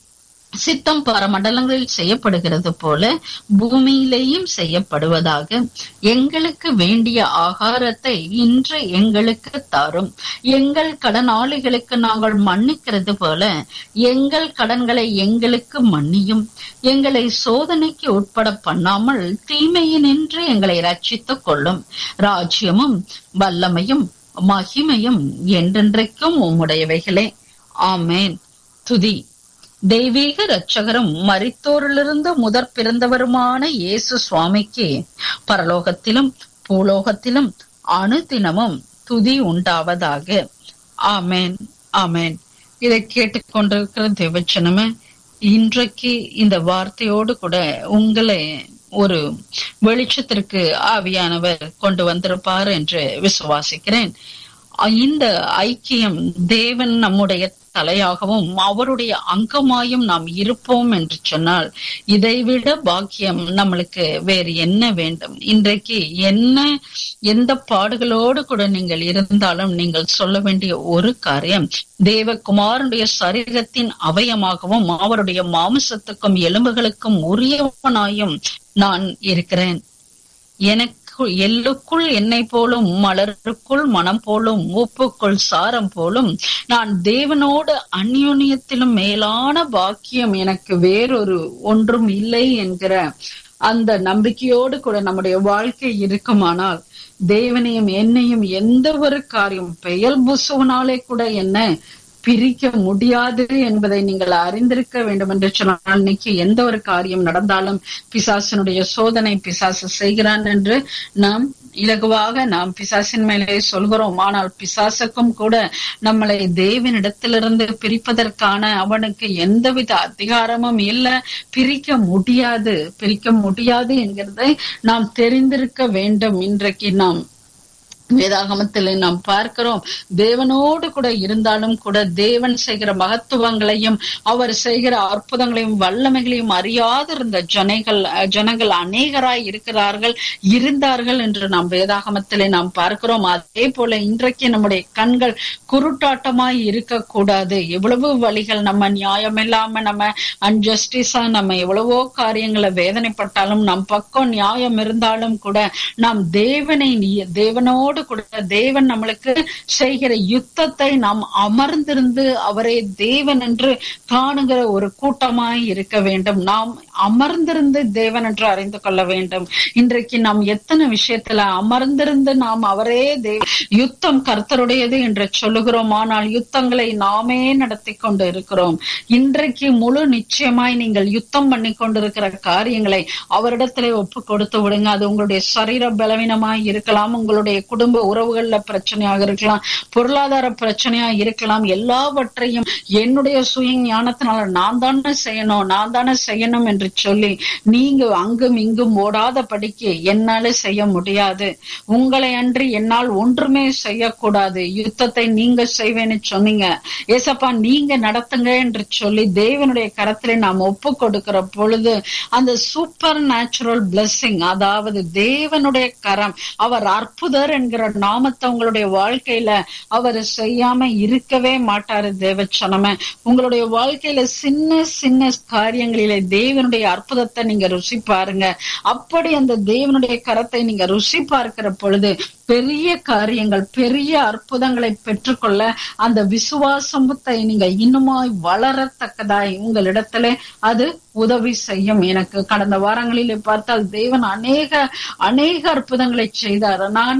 சித்தம் பரமண்டலங்களில் செய்யப்படுகிறது போல பூமியிலேயும் செய்யப்படுவதாக எங்களுக்கு வேண்டிய ஆகாரத்தை இன்று எங்களுக்கு தாரும் எங்கள் கடனாளிகளுக்கு நாங்கள் மன்னிக்கிறது போல எங்கள் கடன்களை எங்களுக்கு மன்னியும் எங்களை சோதனைக்கு உட்பட பண்ணாமல் தீமையினின்று எங்களை ரட்சித்துக் கொள்ளும் ராஜ்யமும் வல்லமையும் மகிமையும் என்றென்றைக்கும் உம்முடையவைகளே ஆமேன் துதி தெய்வீக இரட்சகரும் மரித்தோரிலிருந்து முதற் பிறந்தவருமான இயேசு சுவாமிக்கு பரலோகத்திலும் பூலோகத்திலும் அணுதினமும் துதி உண்டாவதாக ஆமேன் ஆமேன் இதை கேட்டுக்கொண்டிருக்கிற தேவச்சனமே இன்றைக்கு இந்த வார்த்தையோடு கூட உங்களை ஒரு வெளிச்சத்திற்கு ஆவியானவர் கொண்டு வந்திருப்பார் என்று விசுவாசிக்கிறேன் இந்த ஐக்கியம் தேவன் நம்முடைய தலையாகவும் அவருடைய அங்கமாயும் நாம் இருப்போம் என்று சொன்னால் இதைவிட பாக்கியம் நம்மளுக்கு வேறு என்ன வேண்டும் இன்றைக்கு என்ன எந்த பாடுகளோடு கூட நீங்கள் இருந்தாலும் நீங்கள் சொல்ல வேண்டிய ஒரு காரியம் தேவகுமாரனுடைய சரீரத்தின் அவயமாகவும் அவருடைய மாமிசத்துக்கும் எலும்புகளுக்கும் உரியவனாயும் நான் இருக்கிறேன் எனக்கு எள்ளுக்குள் எண்ணெய் போலும் மலருக்குள் மனம் போலும் உப்புக்குள் சாரம் போலும் நான் தேவனோடு அந்யோன்யத்திலும் மேலான பாக்கியம் எனக்கு வேறொரு ஒன்றும் இல்லை என்கிற அந்த நம்பிக்கையோடு கூட நம்முடைய வாழ்க்கை இருக்குமானால் தேவனையும் என்னையும் எந்த ஒரு காரியம் பெயல் புசுவனாலே கூட என்ன பிரிக்க முடியாது என்பதை நீங்கள் அறிந்திருக்க வேண்டும் என்று சொன்னால் இன்னைக்கு எந்த ஒரு காரியம் நடந்தாலும் பிசாசனுடைய சோதனை பிசாசு செய்கிறான் என்று நாம் இலகுவாக நாம் பிசாசின் மேலே சொல்கிறோம் ஆனால் பிசாசுக்கும் கூட நம்மளை தேவனிடத்திலிருந்து பிரிப்பதற்கான அவனுக்கு எந்தவித அதிகாரமும் இல்லை பிரிக்க முடியாது பிரிக்க முடியாது என்கிறதை நாம் தெரிந்திருக்க வேண்டும் இன்றைக்கு நாம் வேதாகமத்தில் நாம் பார்க்கிறோம் தேவனோடு கூட இருந்தாலும் கூட தேவன் செய்கிற மகத்துவங்களையும் அவர் செய்கிற அற்புதங்களையும் வல்லமைகளையும் அறியாதிருந்த ஜனைகள் ஜனங்கள் அநேகராய் இருக்கிறார்கள் இருந்தார்கள் என்று நாம் வேதாகமத்திலே நாம் பார்க்கிறோம் அதே போல இன்றைக்கு நம்முடைய கண்கள் குருட்டாட்டமாய் இருக்கக்கூடாது எவ்வளவு வழிகள் நம்ம நியாயம் இல்லாம நம்ம அன்ஜஸ்டிஸா நம்ம எவ்வளவோ காரியங்களை வேதனைப்பட்டாலும் நம் பக்கம் நியாயம் இருந்தாலும் கூட நாம் தேவனை தேவனோடு கூட தேவன் நம்மளுக்கு செய்கிற யுத்தத்தை நாம் அமர்ந்திருந்து அவரே தேவன் என்று காணுகிற ஒரு கூட்டமாய் இருக்க வேண்டும் நாம் அமர்ந்திருந்து தேவன் என்று அறிந்து கொள்ள வேண்டும் இன்றைக்கு நாம் எத்தனை விஷயத்துல அமர்ந்திருந்து நாம் அவரே தேவ யுத்தம் கர்த்தருடையது என்று சொல்லுகிறோம் ஆனால் யுத்தங்களை நாமே நடத்தி கொண்டு இருக்கிறோம் இன்றைக்கு முழு நிச்சயமாய் நீங்கள் யுத்தம் பண்ணி கொண்டிருக்கிற காரியங்களை அவரிடத்திலே ஒப்பு கொடுத்து விடுங்க அது உங்களுடைய சரீர பலவீனமாய் இருக்கலாம் உங்களுடைய குடும்ப உறவுகள்ல பிரச்சனையாக இருக்கலாம் பொருளாதார படிச்சனையா இருக்கலாம் எல்லாவற்றையும் என்னுடைய சுய ஞானத்தினால நான் தானே செய்யணும் நான் தானே செய்யணும் என்று சொல்லி நீங்க அங்கும் இங்கும் ஓடாத படிக்க என்னால செய்ய முடியாது உங்களை அன்றி என்னால் ஒன்றுமே செய்யக்கூடாது யுத்தத்தை நீங்க செய்வேன்னு சொன்னீங்க ஏசப்பா நீங்க நடத்துங்க என்று சொல்லி தேவனுடைய கரத்திலே நாம் ஒப்பு கொடுக்கிற பொழுது அந்த சூப்பர் நேச்சுரல் பிளஸ்ஸிங் அதாவது தேவனுடைய கரம் அவர் அற்புதர் என்கிற நாமத்தை உங்களுடைய வாழ்க்கையில அவர் செய்யாம இருக்கவே மாட்டாரு தேவச்சனம உங்களுடைய வாழ்க்கையில சின்ன சின்ன காரியங்களிலே தேவனுடைய அற்புதத்தை நீங்க ருசி பாருங்க அப்படி அந்த தேவனுடைய கரத்தை நீங்க ருசி பார்க்கிற பொழுது பெரிய காரியங்கள் பெரிய அற்புதங்களை பெற்றுக்கொள்ள அந்த விசுவாசத்தை நீங்க இன்னுமாய் வளரத்தக்கதாய் உங்களிடத்துல அது உதவி செய்யும் எனக்கு கடந்த வாரங்களிலே பார்த்தால் தேவன் அநேக அநேக அற்புதங்களை செய்தார் நானு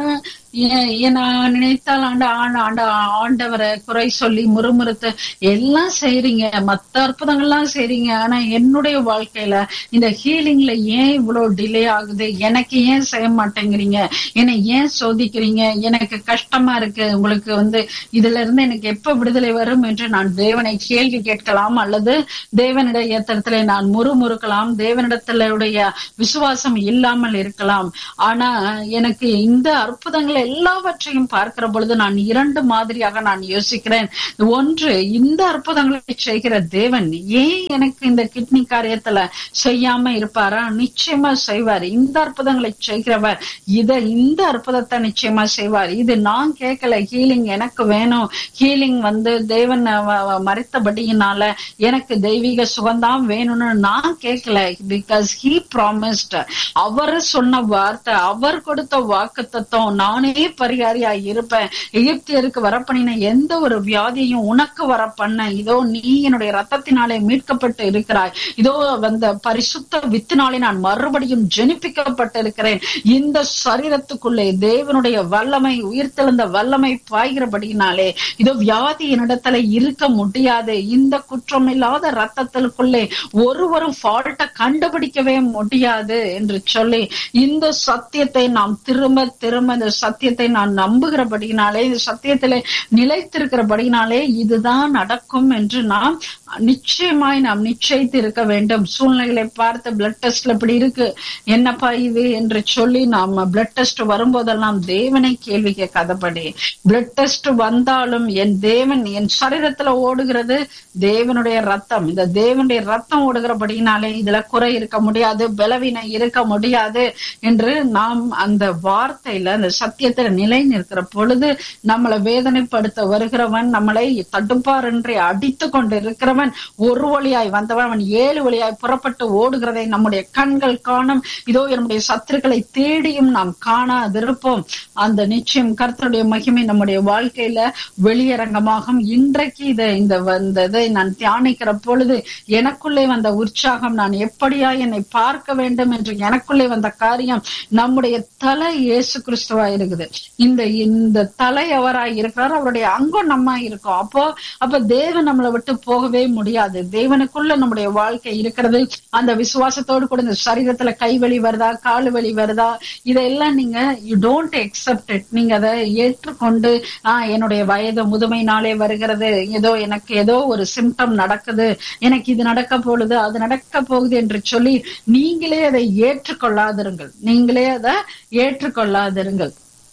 ஏ- ஏ- நான் நினைத்தால் ஆண்ட ஆண்ட ஆண்ட ஆண்டவரை குறை சொல்லி முறுமுறுத்து எல்லாம் செய்றீங்க மத்த அற்புதங்கள்லாம் செய்றீங்க ஆனா என்னுடைய வாழ்க்கையில இந்த ஹீலிங்ல ஏன் இவ்வளவு டிலே ஆகுது எனக்கு ஏன் செய்ய மாட்டேங்கிறீங்க என்னை ஏன் சோதிக்கிறீங்க எனக்கு கஷ்டமா இருக்கு உங்களுக்கு வந்து இதுல இருந்து எனக்கு எப்ப விடுதலை வரும் என்று நான் தேவனை கேள்வி கேட்கலாம் அல்லது தேவனுடைய இடத்துல நான் முறுமுறுக்கலாம் தேவனிடத்திலுடைய விசுவாசம் இல்லாமல் இருக்கலாம் ஆனா எனக்கு இந்த அற்புதங்கள் எல்லாவற்றையும் பார்க்கிற பொழுது நான் இரண்டு மாதிரியாக நான் யோசிக்கிறேன் ஒன்று இந்த அற்புதங்களை செய்கிற தேவன் ஏன் எனக்கு இந்த கிட்னி காரியத்துல செய்யாம இருப்பாரா நிச்சயமா செய்வார் இந்த அற்புதங்களை செய்கிறவர் இத இந்த அற்புதத்தை நிச்சயமா செய்வார் இது நான் கேட்கல ஹீலிங் எனக்கு வேணும் ஹீலிங் வந்து தேவன் வ- வ- மறைத்தபடியினால எனக்கு தெய்வீக சுகம்தான் வேணும்னு நான் கேட்கல பிகாஸ் ஹீ ப்ராமிஸ்ட் அவர் சொன்ன வார்த்தை அவர் கொடுத்த வாக்கு தத்துவம் நானே பரிகாரியா இருப்பேன் எகிப்தியருக்கு வரப்பண்ணின எந்த ஒரு வியாதியையும் உனக்கு வர பண்ண இதோ நீ என்னுடைய ரத்தத்தினாலே மீட்கப்பட்டு இருக்கிறாய் இதோ வந்த பரிசுத்த வித்தினாலே நான் மறுபடியும் ஜெனிப்பிக்கப்பட்டு இருக்கிறேன் இந்த சரீரத்துக்குள்ளே தேவனுடைய வல்லமை உயிர்த்தெழுந்த வல்லமை பாய்கிறபடியினாலே இதோ வியாதி என்னிடத்துல இருக்க முடியாது இந்த குற்றமில்லாத ரத்தத்திற்குள்ளே ஒருவரும் ஃபால்ட்ட கண்டுபிடிக்கவே முடியாது என்று சொல்லி இந்த சத்தியத்தை நாம் திரும்ப திரும்ப இந்த சத்தியத்தை நான் நம்புகிறபடியினாலே இந்த சத்தியத்திலே நிலைத்திருக்கிறபடியினாலே இதுதான் நடக்கும் என்று நாம் நிச்சயமாய் நாம் நிச்சயித்து இருக்க வேண்டும் சூழ்நிலைகளை பார்த்து பிளட் டெஸ்ட்ல இப்படி இருக்கு என்னப்பா இது என்று சொல்லி நாம் பிளட் டெஸ்ட் வரும்போதெல்லாம் தேவனை கேள்வி கேட்காதபடி பிளட் டெஸ்ட் வந்தாலும் என் தேவன் என் சரீரத்துல ஓடுகிறது தேவனுடைய ரத்தம் இந்த தேவனுடைய ரத்தம் ஓடுகிறபடினாலே இதுல குறை இருக்க முடியாது பலவீனை இருக்க முடியாது என்று நாம் அந்த வார்த்தையில அந்த சத்தியத்துல நிலை நிற்கிற பொழுது நம்மளை வேதனைப்படுத்த வருகிறவன் நம்மளை தடுப்பாரின்றி அடித்து கொண்டு இருக்கிறவன் ஒரு வழியாய் வந்தவன் அவன் ஏழு வழியாய் புறப்பட்டு ஓடுகிறதை நம்முடைய கண்கள் காணும் இதோ என்னுடைய சத்துருக்களை தேடியும் நாம் காணாதிருப்போம் அந்த நிச்சயம் கர்த்தருடைய மகிமை நம்முடைய வாழ்க்கையில வெளியரங்கமாகும் இன்றைக்கு இதை இந்த வந்ததை நான் தியானிக்கிற பொழுது எனக்குள்ளே வந்த உற்சாகம் நான் எப்படியா என்னை பார்க்க வேண்டும் என்று எனக்குள்ளே வந்த காரியம் நம்முடைய தலை இயேசு கிறிஸ்துவா இருக்குது இந்த இந்த தலை அவராய் இருக்கிறார் அவருடைய அங்கம் நம்ம இருக்கோம் அப்போ அப்ப தேவன் நம்மளை விட்டு போகவே முடியாது தேவனுக்குள்ள நம்முடைய வாழ்க்கை இருக்கிறது அந்த விசுவாசத்தோடு கூட இந்த சரீரத்துல கை வலி வருதா காலு வலி வருதா இதெல்லாம் நீங்க யூ டோன்ட் அக்செப்ட் இட் நீங்க அதை ஏற்றுக்கொண்டு ஆஹ் என்னுடைய வயது முதுமை நாளே வருகிறது ஏதோ எனக்கு ஏதோ ஒரு சிம்டம் நடக்குது எனக்கு இது நடக்க போகுது அது நடக்க போகுது என்று சொல்லி நீங்களே அதை ஏற்றுக்கொள்ளாதிருங்கள் நீங்களே அதை ஏற்றுக்கொள்ளாதிருங்கள்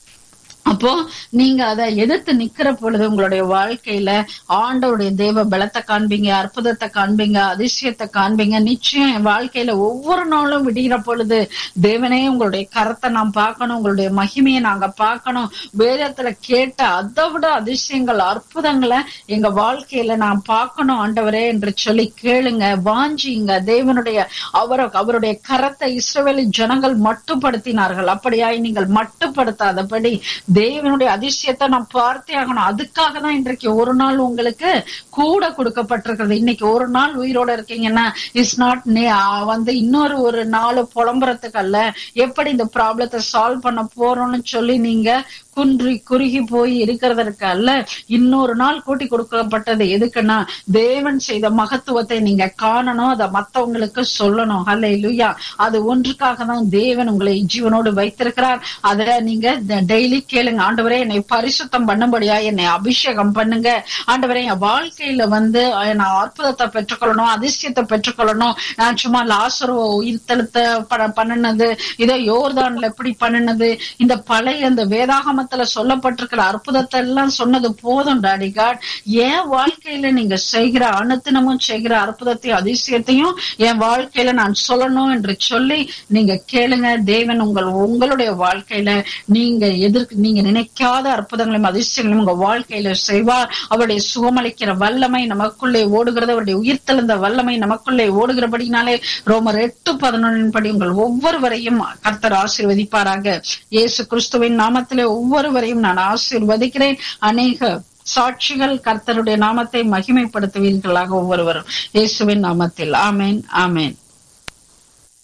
அப்போ நீங்க அதை எதிர்த்து நிக்கிற பொழுது உங்களுடைய வாழ்க்கையில ஆண்டவருடைய தேவ பலத்தை காண்பீங்க அற்புதத்தை காண்பீங்க அதிசயத்தை காண்பீங்க நிச்சயம் என் வாழ்க்கையில ஒவ்வொரு நாளும் விடுகிற பொழுது தேவனே உங்களுடைய கரத்தை நாம் பார்க்கணும் உங்களுடைய மகிமையை நாங்க பார்க்கணும் வேதத்துல கேட்ட அதை விட அதிசயங்கள் அற்புதங்களை எங்க வாழ்க்கையில நான் பார்க்கணும் ஆண்டவரே என்று சொல்லி கேளுங்க வாஞ்சிங்க தேவனுடைய அவர அவருடைய கரத்தை இஸ்ரவேலி ஜனங்கள் மட்டுப்படுத்தினார்கள் அப்படியாய் நீங்கள் மட்டுப்படுத்தாதபடி தேவனுடைய அதிசயத்தை நான் பார்த்தே ஆகணும் அதுக்காக தான் இன்றைக்கு ஒரு நாள் உங்களுக்கு கூட கொடுக்கப்பட்டிருக்கிறது இன்னைக்கு ஒரு நாள் உயிரோட இருக்கீங்கன்னா இட்ஸ் நாட் வந்து இன்னொரு ஒரு நாள் புலம்புறதுக்கு அல்ல எப்படி இந்த ப்ராப்ளத்தை சால்வ் பண்ண போறோம்னு சொல்லி நீங்க குன்றி குறுகி போய் இருக்கிறதற்கு அல்ல இன்னொரு நாள் கூட்டி கொடுக்கப்பட்டது எதுக்குன்னா தேவன் செய்த மகத்துவத்தை நீங்க காணணும் அதை மத்தவங்களுக்கு சொல்லணும் ஹலே லுயா அது ஒன்றுக்காக தான் தேவன் உங்களை ஜீவனோடு வைத்திருக்கிறார் அதை நீங்க டெய்லி கேளுங்க ஆண்டவரே என்னை பரிசுத்தம் பண்ணும்படியா என்னை அபிஷேகம் பண்ணுங்க ஆண்டவரே என் வாழ்க்கையில வந்து நான் அற்புதத்தை பெற்றுக்கொள்ளணும் அதிசயத்தை பெற்றுக்கொள்ளணும் நான் சும்மா லாசரோ உயிர்த்தெழுத்த பண்ணினது இதோ யோர்தான்ல எப்படி பண்ணினது இந்த பழைய அந்த வேதாகம வேதாகமத்துல சொல்லப்பட்டிருக்கிற அற்புதத்தை எல்லாம் சொன்னது போதும் டாடி காட் என் வாழ்க்கையில நீங்க செய்கிற அனுத்தினமும் செய்கிற அற்புதத்தையும் அதிசயத்தையும் என் வாழ்க்கையில நான் சொல்லணும் என்று சொல்லி நீங்க கேளுங்க தேவன் உங்கள் உங்களுடைய வாழ்க்கையில நீங்க எதிர்க்கு நீங்க நினைக்காத அற்புதங்களையும் அதிசயங்களையும் உங்க வாழ்க்கையில செய்வார் அவருடைய சுகமளிக்கிற வல்லமை நமக்குள்ளே ஓடுகிறது அவருடைய உயிர்த்தெழுந்த வல்லமை நமக்குள்ளே ஓடுகிறபடினாலே ரோமர் எட்டு பதினொன்றின் படி உங்கள் ஒவ்வொருவரையும் கர்த்தர் ஆசீர்வதிப்பாராக இயேசு கிறிஸ்துவின் நாமத்திலே ஒவ்வொருவரையும் நான் ஆசீர்வதிக்கிறேன் அநேக சாட்சிகள் கர்த்தருடைய நாமத்தை மகிமைப்படுத்துவீர்களாக ஒவ்வொருவரும் இயேசுவின் நாமத்தில் ஆமேன் ஆமேன்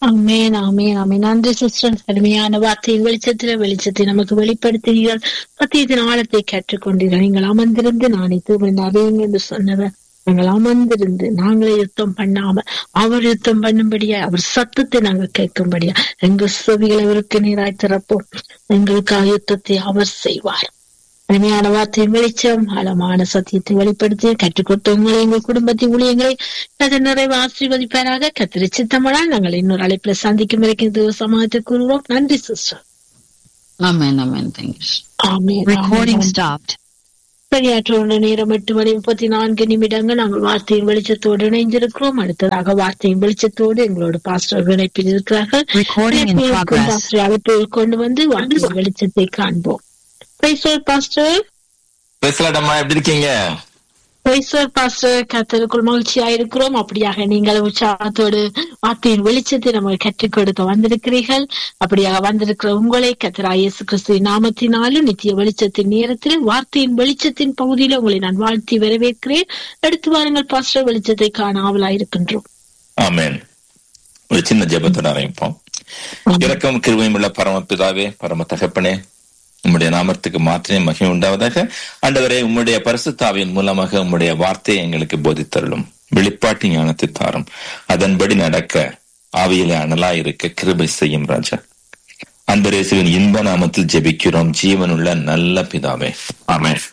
ஆமேன் ஆமேன் ஆமேன் நன்றி சிஸ்டர் கடுமையான வார்த்தையின் வெளிச்சத்தில வெளிச்சத்தை நமக்கு வெளிப்படுத்தினீர்கள் சத்தியத்தின் ஆழத்தை கற்றுக்கொண்டீர்கள் நீங்கள் அமர்ந்திருந்து நானே தூவன் அறியுங்க என்று சொன்னவர் நாங்கள் அமர்ந்திருந்து நாங்களே யுத்தம் பண்ணாம அவர் யுத்தம் பண்ணும்படியா அவர் சத்தத்தை நாங்கள் கேட்கும்படியா எங்கள் செவிகளை அவருக்கு நீராய் திறப்போம் எங்களுக்காக யுத்தத்தை அவர் செய்வார் அருமையான வார்த்தையின் வெளிச்சம் ஆழமான சத்தியத்தை வெளிப்படுத்தி கற்றுக் கொடுத்தவங்களை எங்கள் குடும்பத்தின் ஊழியங்களை கதை நிறைவு ஆசீர்வதிப்பாராக கத்திரி சித்தமனால் நாங்கள் இன்னொரு அழைப்புல சந்திக்கும் வரைக்கும் இந்த சமாதத்தை கூறுவோம் நன்றி sister amen amen thank you amen Recording amen. stopped. சரியாற்றோட நேரம் எட்டு மணி முப்பத்தி நான்கு நிமிடங்கள் நாங்கள் வார்த்தையின் வெளிச்சத்தோடு இணைந்திருக்கிறோம் அடுத்ததாக வார்த்தையின் வெளிச்சத்தோடு எங்களோடு பாஸ்டர் இணைப்பில் இருக்கிறார்கள் Recording in progress. பாஸ்டர் அழைப்பில் கொண்டு வந்து வார்த்தையின் வெளிச்சத்தை காண்போம் பிரைசோர் பாஸ்டர் பேசலாடம்மா எப்படி இருக்கீங்க பிரைசோர் பாஸ்டர் கத்தருக்குள் மகிழ்ச்சியா இருக்கிறோம் அப்படியாக நீங்கள் உற்சாகத்தோடு வார்த்தையின் வெளிச்சத்தை நமக்கு கற்றுக் கொடுக்க வந்திருக்கிறீர்கள் அப்படியாக வந்திருக்கிற உங்களை கத்தரா இயேசு கிறிஸ்து நாமத்தினாலும் நித்திய வெளிச்சத்தின் நேரத்தில் வார்த்தையின் வெளிச்சத்தின் பகுதியில் உங்களை நான் வாழ்த்தி வரவேற்கிறேன் எடுத்து வாருங்கள் பாஸ்டர் வெளிச்சத்தை காண ஆவலா இருக்கின்றோம் ஆமென் ஒரு சின்ன ஜெபத்தோட ஆரம்பிப்போம் இரக்கம் கிருபையும் உள்ள பரமபிதாவே பரம தகப்பனே உம்முடைய நாமத்துக்கு மாத்திரை மகிமை உண்டாவதாக ஆண்டவரே உம்முடைய பரிசுத்தாவின் மூலமாக உம்முடைய வார்த்தையை எங்களுக்கு போதித்தருளும் வெளிப்பாட்டு ஞானத்தை தாரும் அதன்படி நடக்க ஆவியிலே அனலா இருக்க கிருபை செய்யும் ராஜா அன்பரேசுவின் இன்ப நாமத்தில் ஜெபிக்கிறோம் ஜீவனுள்ள நல்ல பிதாவே ஆமென்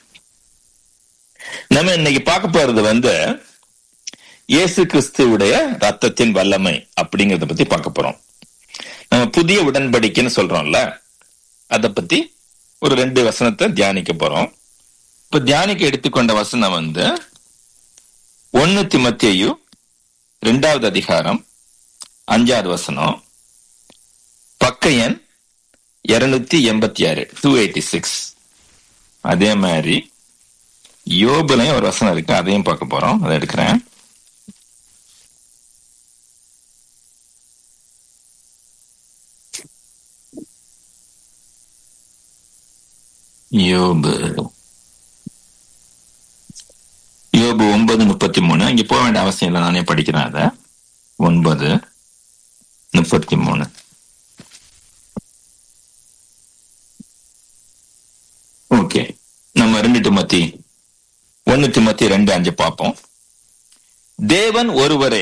நம்ம இன்னைக்கு பார்க்க போறது வந்து இயேசு கிறிஸ்துவுடைய ரத்தத்தின் வல்லமை அப்படிங்கறத பத்தி பார்க்க போறோம் நம்ம புதிய உடன்படிக்கைன்னு சொல்றோம்ல அத பத்தி ஒரு ரெண்டு வசனத்தை தியானிக்க போறோம் இப்ப தியானிக்க எடுத்துக்கொண்ட வசனம் வந்து ஒன்னு திமத்தேயு ரெண்டாவது அதிகாரம் அஞ்சாவது வசனம் பக்க எண் இருநூத்தி எண்பத்தி ஆறு டூ எயிட்டி சிக்ஸ் அதே மாதிரி யோபுலையும் ஒரு வசனம் இருக்கு அதையும் பார்க்க போறோம் அதை எடுக்கிறேன் யோபு யோபு ஒன்பது முப்பத்தி மூணு இங்க போக வேண்டிய அவசியம் இல்லை நானே படிக்கிறேன் அத ஒன்பது முப்பத்தி மூணு ஓகே நம்ம ரெண்டு டிமத்தி ஒன்னு டிமத்தி ரெண்டு அஞ்சு பார்ப்போம் தேவன் ஒருவரே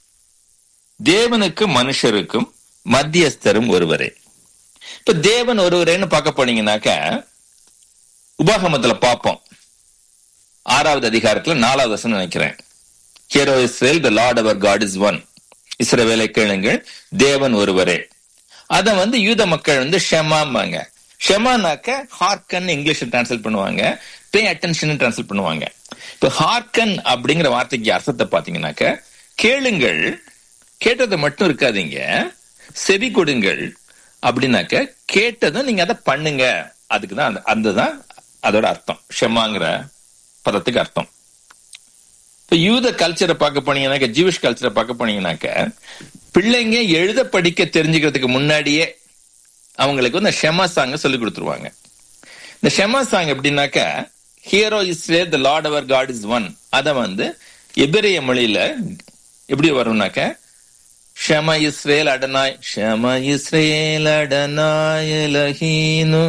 தேவனுக்கு மனுஷருக்கும் மத்தியஸ்தரும் ஒருவரே இப்ப தேவன் ஒருவரேன்னு பார்க்க போனீங்கன்னாக்க உபாகமத்துல பார்ப்போம் ஆறாவது அதிகாரத்துல நாலாவது வசனம் நினைக்கிறேன் hear O Israel the Lord our God is one இஸ்ரவேலை கேளுங்கள் தேவன் ஒருவரே அத வந்து யூத மக்கள் வந்து ஷெமாம்பாங்க ஷெமானாக்க ஹார்கன் இங்கிலீஷ் டிரான்ஸ்லேட் பண்ணுவாங்க பே அட்டென்ஷன் டிரான்ஸ்லேட் பண்ணுவாங்க இப்ப ஹார்கன் அப்படிங்கிற வார்த்தைக்கு அர்த்தத்தை பாத்தீங்கன்னாக்க கேளுங்கள் கேட்டது மட்டும் இருக்காதீங்க செவி கொடுங்கள் அப்படின்னாக்க கேட்டதும் நீங்க அதை பண்ணுங்க அதுக்கு தான் அந்த அதுதான் அதோட அர்த்தம் ஷெமாங்கிற பதத்துக்கு அர்த்தம் இப்ப யூத கல்ச்சரை பார்க்க போனீங்கன்னாக்க ஜீவிஷ் கல்ச்சரை பார்க்க போனீங்கன்னாக்க பிள்ளைங்க எழுத படிக்க தெரிஞ்சுக்கிறதுக்கு முன்னாடியே அவங்களுக்கு வந்து ஷெமா சாங்க சொல்லி கொடுத்துருவாங்க இந்த ஷெமா சாங் எப்படின்னாக்க hear O Israel the Lord our God is one அத வந்து எபிரிய மொழியில எப்படி வரும்னாக்க ஷம இஸ்ரேல் அடனாய் ஷம இஸ்ரேல் அடனாய் லஹீனு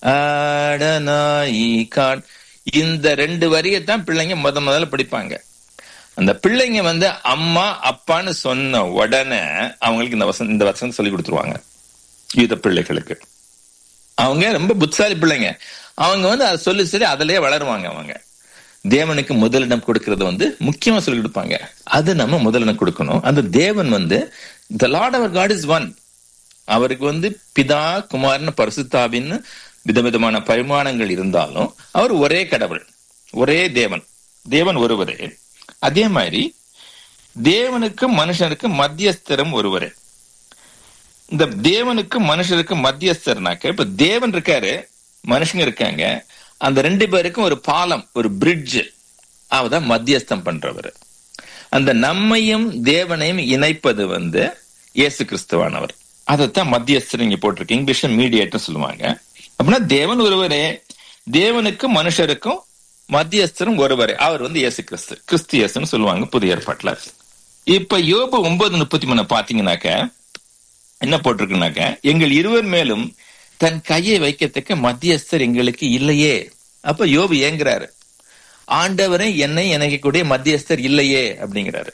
அடனாய் காட் இந்த ரெண்டு வரியத்தான் பிள்ளைங்க முத முதல்ல படிப்பாங்க அந்த பிள்ளைங்க வந்து அம்மா அப்பான்னு சொன்ன உடனே அவங்களுக்கு இந்த வசனம் இந்த வசனம் சொல்லி கொடுத்துருவாங்க யூத பிள்ளைகளுக்கு அவங்க ரொம்ப புத்தாலி பிள்ளைங்க அவங்க வந்து அதை சொல்லி சொல்லி அதிலேயே வளருவாங்க அவங்க தேவனுக்கு முதலிடம் கொடுக்கறது வந்து முக்கியமா சொல்லி கொடுப்பாங்க அது நம்ம முதலிடம் கொடுக்கணும் அந்த தேவன் வந்து the Lord our God is one அவருக்கு வந்து பிதா குமாரன் பரிசுத்தாவின்னு விதவிதமான பரிமாணங்கள் இருந்தாலும் அவர் ஒரே கடவுள் ஒரே தேவன் தேவன் ஒருவரே அதே மாதிரி தேவனுக்கு மனுஷனுக்கு மத்தியஸ்தரம் ஒருவரே இந்த தேவனுக்கு மனுஷனுக்கு மத்தியஸ்தர்னாக்க இப்ப தேவன் இருக்காரு மனுஷங்க இருக்காங்க அந்த ரெண்டு பேருக்கும் ஒரு பாலம் ஒரு பிரிட்ஜ் அவதான் மத்தியஸ்தம் பண்றவர் அந்த நம்மையும் தேவனையும் இணைப்பது வந்து இயேசு கிறிஸ்துவானவர் அதைத்தான் மத்தியஸ்தர் இங்க போட்டிருக்கு இங்கிலீஷ்ல மீடியேட்டர் சொல்லுவாங்க அப்படின்னா தேவன் ஒருவரே தேவனுக்கும் மனுஷருக்கும் மத்தியஸ்தரும் ஒருவரே அவர் வந்து இயேசு கிறிஸ்து கிறிஸ்து இயேசுன்னு சொல்லுவாங்க புதிய ஏற்பாட்டுல இப்ப யோபு ஒன்பது முப்பத்தி மூணு பாத்தீங்கன்னாக்க என்ன போட்டிருக்குனாக்க எங்கள் இருவர் மேலும் தன் கையை வைக்கத்தக்க மத்தியஸ்தர் எங்களுக்கு இல்லையே அப்ப யோபு ஏங்குறாரு ஆண்டவரே என்னை இணைக்கக்கூடிய மத்தியஸ்தர் இல்லையே அப்படிங்கிறாரு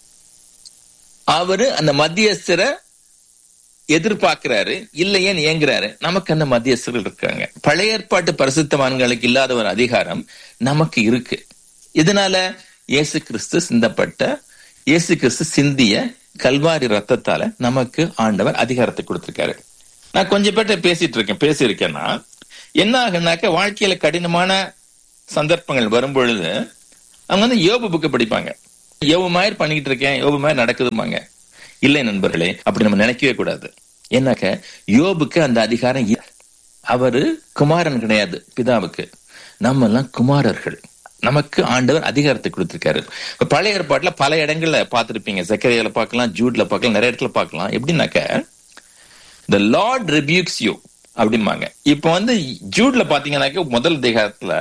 அவரு அந்த மத்தியஸ்தரை எதிர்பார்க்கிறாரு இல்லையேன்னு ஏங்குறாரு நமக்கு அந்த மத்தியஸ்தர்கள் இருக்காங்க பழைய ஏற்பாட்டு பரிசுத்தவான்களுக்கு இல்லாத ஒரு அதிகாரம் நமக்கு இருக்கு இதனால இயேசு கிறிஸ்து சிந்தப்பட்ட இயேசு கிறிஸ்து சிந்திய கல்வாரி ரத்தத்தால நமக்கு ஆண்டவர் அதிகாரத்தை கொடுத்திருக்காரு நான் கொஞ்சம் பேர்ட்ட பேசிட்டு இருக்கேன் பேசியிருக்கேன்னா என்ன ஆகுனாக்க வாழ்க்கையில கடினமான சந்தர்ப்பங்கள் வரும் பொழுது அவங்க வந்து யோபு புக்கு படிப்பாங்க யோபு மாதிரி பண்ணிக்கிட்டு இருக்கேன் யோபு மாதிரி நடக்குதுமாங்க இல்லை நண்பர்களே அப்படி நம்ம நினைக்கவே கூடாது என்னக்க யோபுக்கு அந்த அதிகாரம் இல்ல. அவரு குமாரன் கிடையாது பிதாவுக்கு நம்ம எல்லாம் குமாரர்கள் நமக்கு ஆண்டவர் அதிகாரத்தை கொடுத்திருக்காரு இப்ப பழைய ஏற்பாட்டுல பல இடங்கள்ல பார்த்திருப்பீங்க சக்கரையில பார்க்கலாம் ஜூட்ல பார்க்கலாம் நிறைய இடத்துல பார்க்கலாம் எப்படின்னாக்க த லார்ட் ரிபியூக்ஸ் யூ அப்படிம்பாங்க இப்ப வந்து ஜூட்ல பாத்தீங்கன்னாக்க முதல் அதிகாரத்துல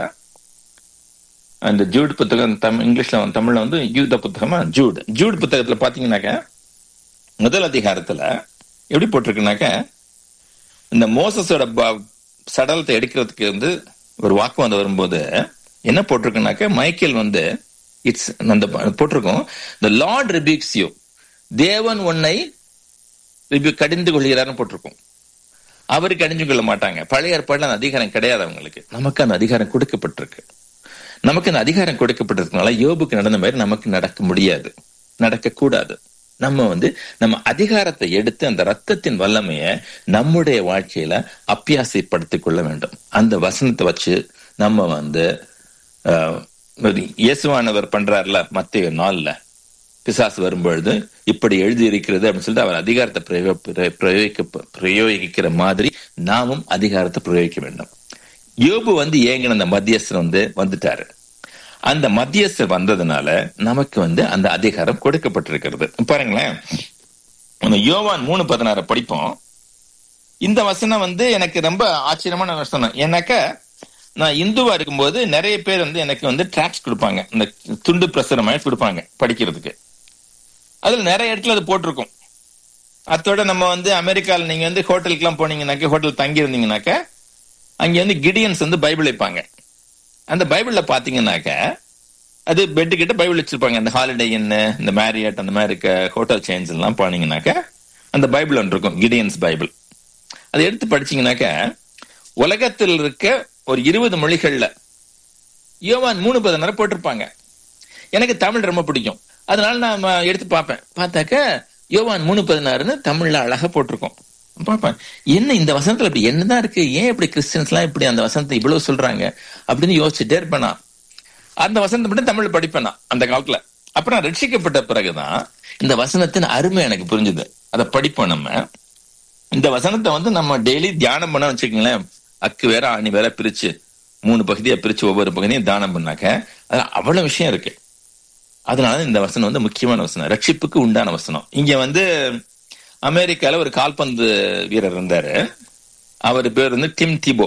அந்த ஜூட் புத்தகம் தமிழ் இங்கிலீஷ்ல வந்து- தமிழ்ல வந்து யூத புத்தகமா ஜூட் ஜூட் புத்தகத்துல பாத்தீங்கன்னாக்க முதல் அதிகாரத்துல எப்படி போட்டிருக்குனாக்க இந்த மோசஸோட ப- சடலத்தை எடுக்கிறதுக்கு வந்து ஒரு வாக்குவாதம் வரும்போது என்ன போட்டிருக்குனாக்க மைக்கேல் வந்து இட்ஸ் அந்த ப- போட்டிருக்கோம் த லார்ட் ரிபியூக்ஸ் யூ தேவன் உன்னை ரிபியூ கடிந்து கொள்கிறார்னு போட்டிருக்கோம் அவரு கடிஞ்சு கொள்ள மாட்டாங்க பழைய ஏற்பாடுல அந்த அதிகாரம் கிடையாது அவங்களுக்கு நமக்கு அந்த அதிகாரம் கொடுக்கப்பட்டிருக்கு நமக்கு அந்த அதிகாரம் கொடுக்கப்பட்டிருக்கனால யோபுக்கு நடந்த மாதிரி நமக்கு நடக்க முடியாது நடக்க கூடாது நம்ம வந்து நம்ம அதிகாரத்தை எடுத்து அந்த ரத்தத்தின் வல்லமைய நம்முடைய வாழ்க்கையில அப்பியாசைப்படுத்திக் கொள்ள வேண்டும் அந்த வசனத்தை வச்சு நம்ம வந்து ஆஹ், இயேசுவானவர் பண்றாருல மத்திய நாள்ல பிசாசு வரும்பொழுது இப்படி எழுதி இருக்கிறது அப்படின்னு சொல்லிட்டு அவர் அதிகாரத்தை பிரயோ- பிரய- பிரயோகிக்க பிரயோகிக்கிற மாதிரி நாமும் அதிகாரத்தை பிரயோகிக்க வேண்டும் யோபு வந்து ஏங்கின அந்த மத்தியஸ்தர் வந்து வந்துட்டாரு அந்த மத்தியஸ்தர் வந்ததுனால நமக்கு வந்து அந்த அதிகாரம் கொடுக்கப்பட்டிருக்கிறது பாருங்களேன் நம்ம யோவான் மூணு பதினாறு படிப்போம் இந்த வசனம் வந்து எனக்கு ரொம்ப ஆச்சரியமான வசனம் ஏன்னாக்க நான் இந்துவா இருக்கும்போது நிறைய பேர் வந்து எனக்கு வந்து டிராக்ஸ் கொடுப்பாங்க இந்த துண்டு பிரசுரம் மாதிரி கொடுப்பாங்க படிக்கிறதுக்கு அதுல நிறைய இடத்துல அது போட்டிருக்கும் அத்தோட நம்ம வந்து அமெரிக்கால நீங்க வந்து ஹோட்டலுக்கு எல்லாம் போனீங்கன்னாக்க ஹோட்டல் தங்கி இருந்தீங்கன்னாக்க அங்க வந்து கிடியன்ஸ் வந்து பைபிள் வைப்பாங்க அந்த பைபிள்ல பாத்தீங்கன்னாக்க அது பெட்டு கிட்ட பைபிள் வச்சிருப்பாங்க அந்த ஹாலிடே என்ன இந்த மேரியட் அந்த மாதிரி இருக்க ஹோட்டல் செயின்ஸ் எல்லாம் போனீங்கன்னாக்க அந்த பைபிள் ஒன்று இருக்கும் கிடியன்ஸ் பைபிள் அதை எடுத்து படிச்சீங்கன்னாக்க உலகத்தில் இருக்க ஒரு இருபது மொழிகள்ல யோவான் மூணு பதினாறு போட்டிருப்பாங்க எனக்கு தமிழ் ரொம்ப பிடிக்கும் அதனால நான் ம- எடுத்து பார்ப்பேன் பார்த்தாக்க யோவான் மூணு பதினாறுன்னு தமிழ்ல அழகா போட்டிருக்கோம் பார்ப்பேன் என்ன இந்த வசனத்துல இப்படி என்னதான் இருக்கு ஏன் இப்படி கிறிஸ்டியன்ஸ் எல்லாம் இப்படி அந்த வசனத்தை இவ்வளவு சொல்றாங்க அப்படின்னு யோசிச்சுட்டே இருப்பேன் நான் அந்த வசனத்தை மட்டும் தமிழ்ல படிப்பேன் நான் அந்த காலத்துல அப்புறம் நான் ரட்சிக்கப்பட்ட பிறகுதான் இந்த வசனத்தின் அருமை எனக்கு புரிஞ்சுது அதை படிப்போம் நம்ம இந்த வசனத்தை வந்து நம்ம டெய்லி தியானம் பண்ண வச்சுக்கோங்களேன் அக்கு வேற ஆணி வேற பிரிச்சு மூணு பகுதியா பிரிச்சு ஒவ்வொரு பகுதியும் தானம் பண்ணாக்க அது அவ்வளவு விஷயம் இருக்கு அதனால இந்த வசனம் வந்து முக்கியமான வசனம் ரட்சிப்புக்கு உண்டான வசனம் இங்க வந்து அமெரிக்கால ஒரு கால்பந்து வீரர் இருந்தாரு அவர் பேர் வந்து டிம் திபோ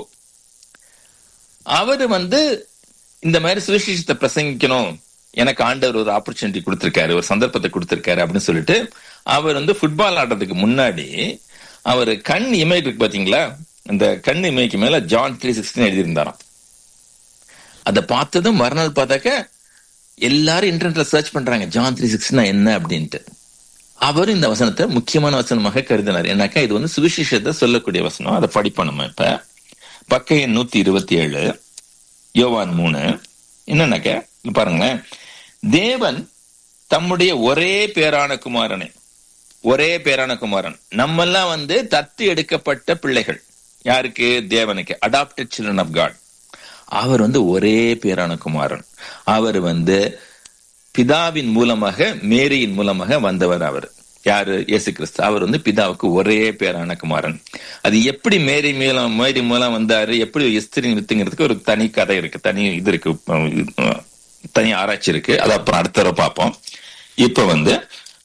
அவரு வந்து இந்த மாதிரி சுவிசேஷத்தை பிரசங்கிக்கணும் எனக்கு ஆண்டவர் ஒரு ஆப்பர்ச்சுனிட்டி கொடுத்திருக்காரு ஒரு சந்தர்ப்பத்தை கொடுத்திருக்காரு அப்படின்னு சொல்லிட்டு அவர் வந்து ஃபுட்பால் ஆடுறதுக்கு முன்னாடி அவர் கண் இமை இருக்கு பாத்தீங்களா அந்த கண் இமைக்கு மேல ஜான் த்ரீ சிக்ஸ்டின் எழுதியிருந்தாராம் அதை பார்த்ததும் மறுநாள் பார்த்தாக்க எல்லாரும் இன்டர்நெட்ல சர்ச் பண்றாங்க ஜான் த்ரீ சிக்ஸ்னா என்ன அப்படின்ட்டு அவர் இந்த வசனத்தை முக்கியமான வசனமாக கருதினார் ஏன்னாக்கா இது வந்து சுவிசேஷத்தை சொல்லக்கூடிய வசனம் அதை படிப்போம் நம்ம இப்ப பக்க எண் நூத்தி இருபத்தி ஏழு யோவான் மூணு என்னன்னாக்க இங்க பாருங்களேன் தேவன் தம்முடைய ஒரே பேரான குமாரனை ஒரே பேரான குமாரன் நம்மெல்லாம் வந்து தத்து எடுக்கப்பட்ட பிள்ளைகள் யாருக்கு தேவனுக்கு அடாப்டட் சில்ட்ரன் ஆஃப் காட் அவர் வந்து ஒரே பேரான குமாரன் அவர் வந்து பிதாவின் மூலமாக மேரியின் மூலமாக வந்தவர் அவர் யாரு இயேசு கிறிஸ்து அவர் வந்து பிதாவுக்கு ஒரே பேரான குமாரன் அது எப்படி மேரி மூலம் மேரி மூலம் வந்தாரு எப்படி எஸ்திரின் வித்துங்கிறதுக்கு ஒரு தனி கதை இருக்கு தனி இது இருக்கு அஹ் தனி ஆராய்ச்சி இருக்கு அது அப்புறம் அடுத்த தடவை பார்ப்போம் இப்ப வந்து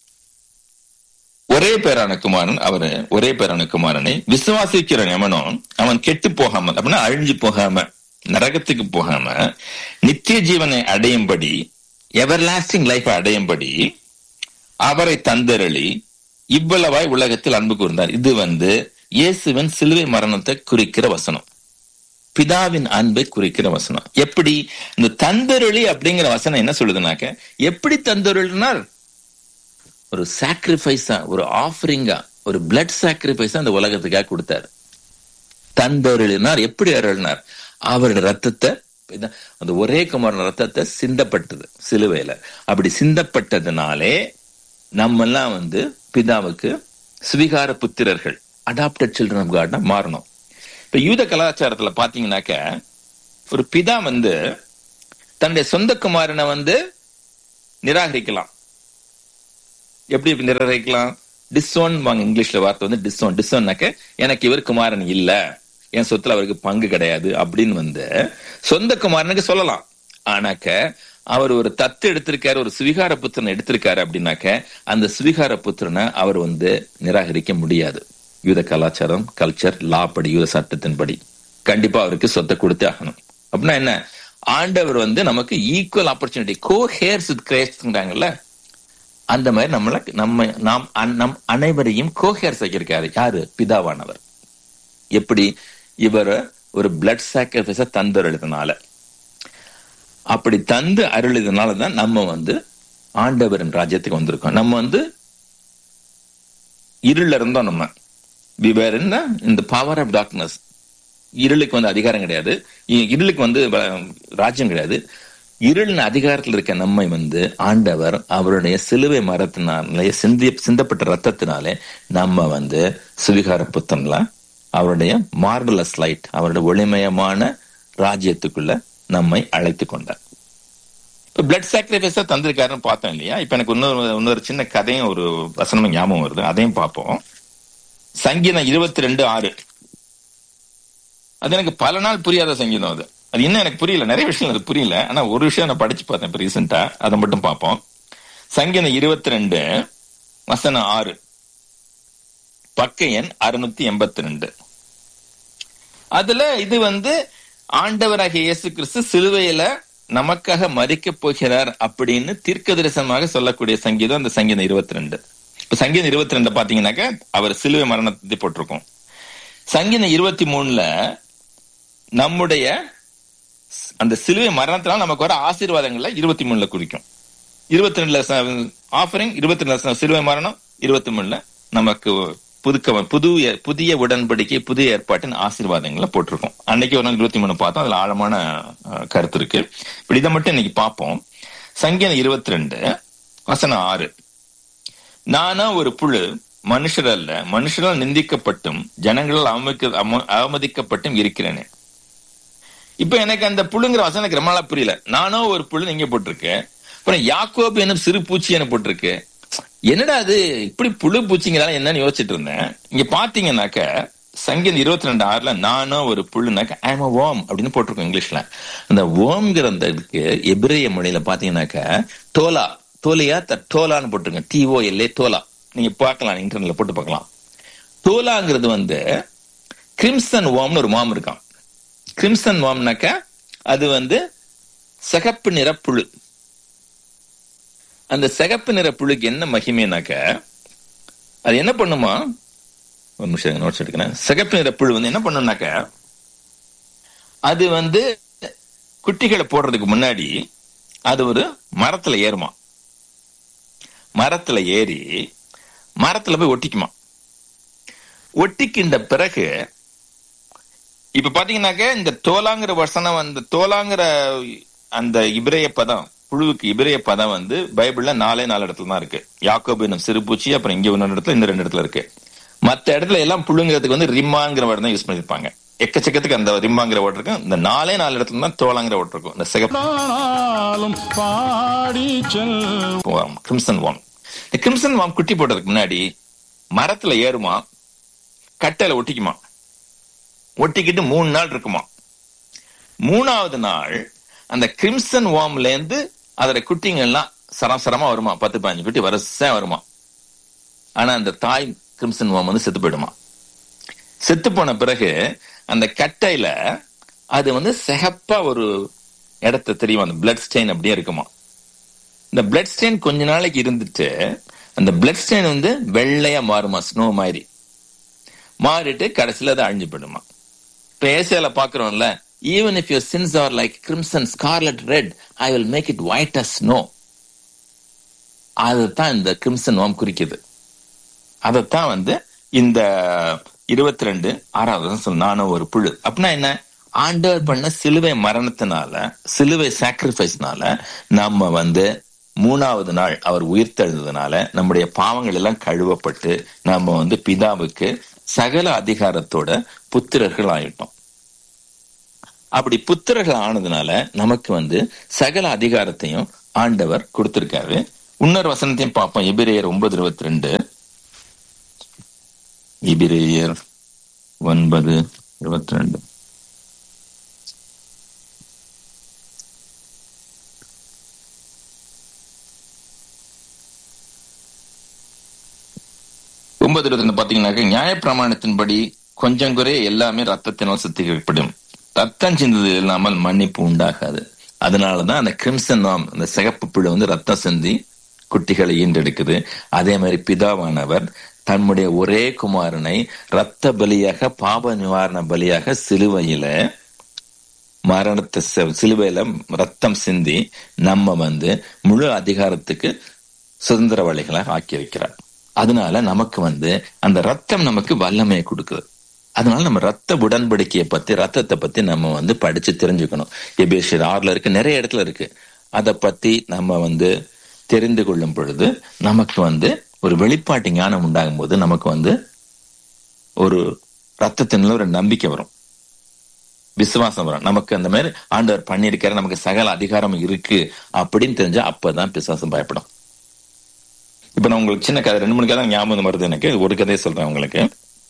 ஒரே பேரான குமாரன் அவரு ஒரே பேரான குமாரனை விசுவாசிக்கிற எவனும் அவன் கெட்டு போகாமல் அப்படின்னா அழிஞ்சு போகாம நரகத்துக்கு போகாம நித்திய ஜீவனை அடையும்படி எவர் லாஸ்டிங் லைஃப் அடையும்படி அவரை தந்தரளி இவ்வளவாய் உலகத்தில் அன்பு கூர்ந்தார் இது வந்து இயேசுவின் சிலுவை மரணத்தை குறிக்கிற வசனம் பிதாவின் அன்பை குறிக்கிற வசனம் எப்படி இந்த தந்தருளி அப்படிங்கிற வசனம் என்ன சொல்லுதுனாக்க எப்படி தந்தருளினார் ஒரு சாக்ரிஃபைஸா ஒரு ஆஃபரிங்கா ஒரு பிளட் சாக்ரிஃபைஸா அந்த உலகத்துக்காக கொடுத்தார் தந்தருளினார் எப்படி அருளினார் அவருடைய ரத்தத்தை இதான் அந்த ஒரே குமாரன் ரத்தத்தை சிந்தப்பட்டது சிலுவையில அப்படி சிந்தப்பட்டதுனாலே நம்ம எல்லாம் வந்து பிதாவுக்கு சுவிகார புத்திரர்கள் அடாப்டட் சில்ட்ரன் ஆஃப் காட்னா மாறணும் இப்ப யூத கலாச்சாரத்துல பாத்தீங்கன்னாக்க ஒரு பிதா வந்து தன்னுடைய சொந்த குமாரனை வந்து நிராகரிக்கலாம் எப்படி இப்படி நிராகரிக்கலாம் டிஸ்ஓன் வாங்க இங்கிலீஷ்ல வார்த்தை வந்து டிஸ்ஓன் டிஸ்ஓன்னாக்க எனக்கு இவர் குமாரன் இல்ல என் சொத்துல அவருக்கு பங்கு கிடையாது அப்படின்னு வந்து சொந்த குமாரனுக்கு சொல்லலாம் ஆனாக்க அவர் ஒரு தத்து எடுத்திருக்காரு ஒரு சுவிகார புத்திரனை எடுத்திருக்காரு அப்படின்னாக்க அந்த சுவிகார புத்திரனை அவர் வந்து நிராகரிக்க முடியாது யூத கலாச்சாரம் கல்ச்சர் லா படி யூத சட்டத்தின்படி கண்டிப்பா அவருக்கு சொத்தை கொடுத்தே ஆகணும் அப்படின்னா என்ன ஆண்டவர் வந்து நமக்கு equal opportunity co heirs with கிரேஸ்ட்ங்கிறாங்கல்ல அந்த மாதிரி நம்மள நம்ம நாம் அன்- நம் அனைவரையும் கோஹேர் செய்யிருக்காரு யாரு பிதாவானவர் எப்படி இவர் ஒரு பிளட் சாக்ரிஃபைஸ தந்து எழுதினால அப்படி தந்து அருளிதனால தான் நம்ம வந்து ஆண்டவரின் ராஜ்யத்துக்கு வந்திருக்கோம் நம்ம வந்து இருள இருந்தோம் நம்ம we were in the in the power of darkness இருளுக்கு வந்து அதிகாரம் கிடையாது இ- இருளுக்கு வந்து வ- ராஜ்யம் கிடையாது இருளின் அதிகாரத்தில் இருக்க நம்மை வந்து ஆண்டவர் அவருடைய சிலுவை மரத்தினாலே சிந்தி சிந்தப்பட்ட ரத்தத்தினாலே நம்ம வந்து சுவிகார புத்தன்ல அவருடைய மார்பலஸ் லைட் அவருடைய ஒளிமயமான ராஜ்யத்துக்குள்ள நம்மை அழைத்து கொண்டார் இப்ப பிளட் சாக்ரிஃபைஸா தந்திருக்காருன்னு பார்த்தோம் இல்லையா இப்ப எனக்கு இன்னொரு இன்னொரு சின்ன கதையும் ஒரு வசனமும் ஞாபகம் வருது அதையும் பார்ப்போம் சங்கீதம் இருபத்தி ரெண்டு ஆறு அது எனக்கு பல நாள் புரியாத சங்கீதம் அது அது இன்னும் எனக்கு புரியல நிறைய விஷயம் அது புரியல ஆனா ஒரு விஷயம் நான் படிச்சு பார்த்தேன் இப்ப ரீசெண்டா அதை மட்டும் பார்ப்போம் சங்கீதம் இருபத்தி ரெண்டு வசனம் ஆறு பக்க எண் அறுநூத்தி எண்பத்தி ரெண்டு அதுல இது வந்து ஆண்டவராகிய இயேசு கிறிஸ்து சிலுவையில நமக்காக மறிக்க போகிறார் அப்படின்னு தீர்க்க தரிசனமாக சொல்லக்கூடிய சங்கீதம் அந்த சங்கீதம் இருபத்தி ரெண்டு இப்ப சங்கீதம் இருபத்தி ரெண்டு பாத்தீங்கன்னாக்க அவர் சிலுவை மரணத்தை போட்டிருக்கோம் சங்கீதம் இருபத்தி மூணுல நம்முடைய அந்த சிலுவை மரணத்தினால நமக்கு வர ஆசீர்வாதங்கள்ல இருபத்தி மூணுல குறிக்கும் இருபத்தி ரெண்டுல ஆஃபரிங் இருபத்தி ரெண்டுல சிலுவை மரணம் இருபத்தி மூணுல நமக்கு புதுக்க புது புதிய உடன்படிக்கை புதிய ஏற்பாட்டின் ஆசீர்வாதங்களை போட்டிருக்கோம் அன்னைக்கு ஒரு நாள் இருபத்தி மூணு பார்த்தோம் அதுல ஆழமான அஹ், கருத்து இருக்கு இப்படி இதை மட்டும் இன்னைக்கு பார்ப்போம் சங்கீதம் இருபத்தி ரெண்டு வசனம் ஆறு நானா ஒரு புழு மனுஷர் அல்ல மனுஷரால் நிந்திக்கப்பட்டும் ஜனங்களால் அவமதிக்க அவம- அவமதிக்கப்பட்டும் இருக்கிறேனே இப்ப எனக்கு அந்த புழுங்கிற வசனம் எனக்கு ரொம்ப நாளா புரியல நானோ ஒரு புழு இங்க போட்டிருக்கு அப்புறம் யாக்கோபு என்னும் சிறு பூச்சி என போட்டிருக்கு என்னடா அது இப்படி புழு பூச்சிங்கிறால என்னன்னு யோசிச்சுட்டு இருந்தேன் இங்க பாத்தீங்கன்னாக்க சங்கீதம் இருபத்தி ரெண்டு ஆறுல நானும் ஒரு புல்லுனாக்க ஐம் ஓம் அப்படின்னு போட்டிருக்கோம் இங்கிலீஷ்ல அந்த ஓம்ங்கிற அந்த இதுக்கு எபிரேய மொழியில பாத்தீங்கன்னாக்க தோலா தோலியா த டோலான்னு போட்டிருங்க டிஓ எல்ஏ தோலா நீங்க பார்க்கலாம் இன்டர்நெட்ல போட்டு பார்க்கலாம் தோலாங்கிறது வந்து கிரிம்சன் ஓம்னு ஒரு மாம் இருக்கான் கிரிம்சன் வாம்னாக்க அது வந்து சிகப்பு நிற புழு அந்த சிகப்பு நிற புழுக்கு என்ன மகிமைனாக்க அது என்ன பண்ணுமா ஒரு நிமிஷம் நோட்ஸ் எடுக்கிறேன் சிகப்பு நிற புழு வந்து என்ன பண்ணுனாக்க அது வந்து குட்டிகளை போடுறதுக்கு முன்னாடி அது ஒரு மரத்துல ஏறுமா மரத்துல ஏறி மரத்துல போய் ஒட்டிக்குமா ஒட்டிக்கின்ற பிறகு இப்ப பாத்தீங்கன்னாக்க இந்த தோலாங்கிற வசனம் அந்த தோலாங்கிற அந்த இபிரேய பதம் புழுவுக்கு இபிரேய பதம் வந்து பைபிள்ல நாலே நாலு இடத்துல தான் இருக்கு யாக்கோபு என்னும் சிறுபூச்சி அப்புறம் இங்க ஒன்னு இடத்துல இந்த ரெண்டு இடத்துல இருக்கு மத்த இடத்துல எல்லாம் புழுங்கிறதுக்கு வந்து ரிம்மாங்கிற வேர்டு தான் யூஸ் பண்ணிருப்பாங்க எக்கச்சக்கத்துக்கு அந்த ரிம்மாங்கிற வேர்டு இருக்கும் இந்த நாலே நாலு இடத்துல தான் தோலாங்கிற வேர்டு இருக்கும் இந்த சிகப்பு நாளும் பாடி செல் வாம் கிரிம்சன் வாம் இந்த கிரிம்சன் வாம் குட்டி போட்டதுக்கு முன்னாடி மரத்துல ஏறுமா கட்டையில ஒட்டிக்குமா ஒட்டிக்கிட்டு மூணு நாள் இருக்குமா மூணாவது நாள் அந்த கிரிம்சன் வாம்ல இருந்து அதோட குட்டிங்க எல்லாம் சராசரமா வருமா பத்து பதினஞ்சு குட்டி வரிசையா வருமா ஆனா அந்த தாய் கிரிம்சன் வாம் வந்து செத்து போயிடுமா செத்து போன பிறகு அந்த கட்டையில அது வந்து சிகப்பா ஒரு இடத்த தெரியும் அந்த பிளட் ஸ்டெயின் அப்படியே இருக்குமா இந்த பிளட் ஸ்டெயின் கொஞ்ச நாளைக்கு இருந்துட்டு அந்த பிளட் ஸ்டெயின் வந்து வெள்ளையா மாறுமா ஸ்னோ மாதிரி மாறிட்டு கடைசியில அது அழிஞ்சு போயிடுமா இப்ப ஏசியால பாக்குறோம்ல even if your sins are like crimson scarlet red I will make it white as snow அதுதான் இந்த கிரிம்சன் நோம் குறிக்குது அதைத்தான் வந்து இந்த இருபத்தி ரெண்டு ஆறாவது வசனம் நானும் ஒரு புழு அப்படின்னா என்ன ஆண்டவர் பண்ண சிலுவை மரணத்தினால சிலுவை சாக்ரிஃபைஸ்னால நம்ம வந்து மூணாவது நாள் அவர் உயிர்த்தெழுந்ததுனால நம்முடைய பாவங்கள் எல்லாம் கழுவப்பட்டு நம்ம வந்து பிதாவுக்கு சகல அதிகாரத்தோட புத்திரர்கள் ஆயிட்டோம் அப்படி புத்திரர்கள் ஆனதுனால நமக்கு வந்து சகல அதிகாரத்தையும் ஆண்டவர் கொடுத்திருக்காரு இன்னொரு வசனத்தையும் பார்ப்போம் எபிரேயர் ஒன்பது இருபத்தி ரெண்டு எபிரேயர் ஒன்பது இருபத்தி ரெண்டு ஒன்பது இருபத்தி ரெண்டு பாத்தீங்கன்னாக்க நியாயப்பிரமாணத்தின்படி கொஞ்சம் குறை எல்லாமே ரத்தத்தினால் சுத்திகரிக்கப்படும் ரத்தம் சிந்தது இல்லாமல் மன்னிப்பு உண்டாகாது அதனாலதான் அந்த கிரிம்சன் நாம் அந்த சிகப்பு புழு வந்து ரத்தம் சிந்தி குட்டிகளை ஈண்டெடுக்குது அதே மாதிரி பிதாவானவர் தன்னுடைய ஒரே குமாரனை ரத்த பலியாக பாப நிவாரண பலியாக சிலுவையில மரணத்தை செ- சிலுவையில ரத்தம் சிந்தி நம்ம வந்து முழு அதிகாரத்துக்கு சுதந்திரவாளிகளாக ஆக்கி வைக்கிறார் அதனால நமக்கு வந்து அந்த ரத்தம் நமக்கு வல்லமையை கொடுக்குது அதனால நம்ம ரத்த உடன்படிக்கையை பத்தி ரத்தத்தை பத்தி நம்ம வந்து படிச்சு தெரிஞ்சுக்கணும் எபேசியர் ஆறுல இருக்கு நிறைய இடத்துல இருக்கு அதை பத்தி நம்ம வந்து தெரிந்து கொள்ளும் பொழுது நமக்கு வந்து ஒரு வெளிப்பாட்டு ஞானம் உண்டாகும் போது நமக்கு வந்து ஒரு ரத்தத்தின் மேல ஒரு நம்பிக்கை வரும் விசுவாசம் வரும் நமக்கு அந்த மாதிரி ஆண்டவர் பண்ணியிருக்காரு நமக்கு சகல அதிகாரம் இருக்கு அப்படின்னு தெரிஞ்சா அப்பதான் பிசாசம் பயப்படும் இப்ப நான் உங்களுக்கு சின்ன கதை ரெண்டு மூணு கதை ஞாபகம் வருது எனக்கு ஒரு கதையை சொல்றேன் உங்களுக்கு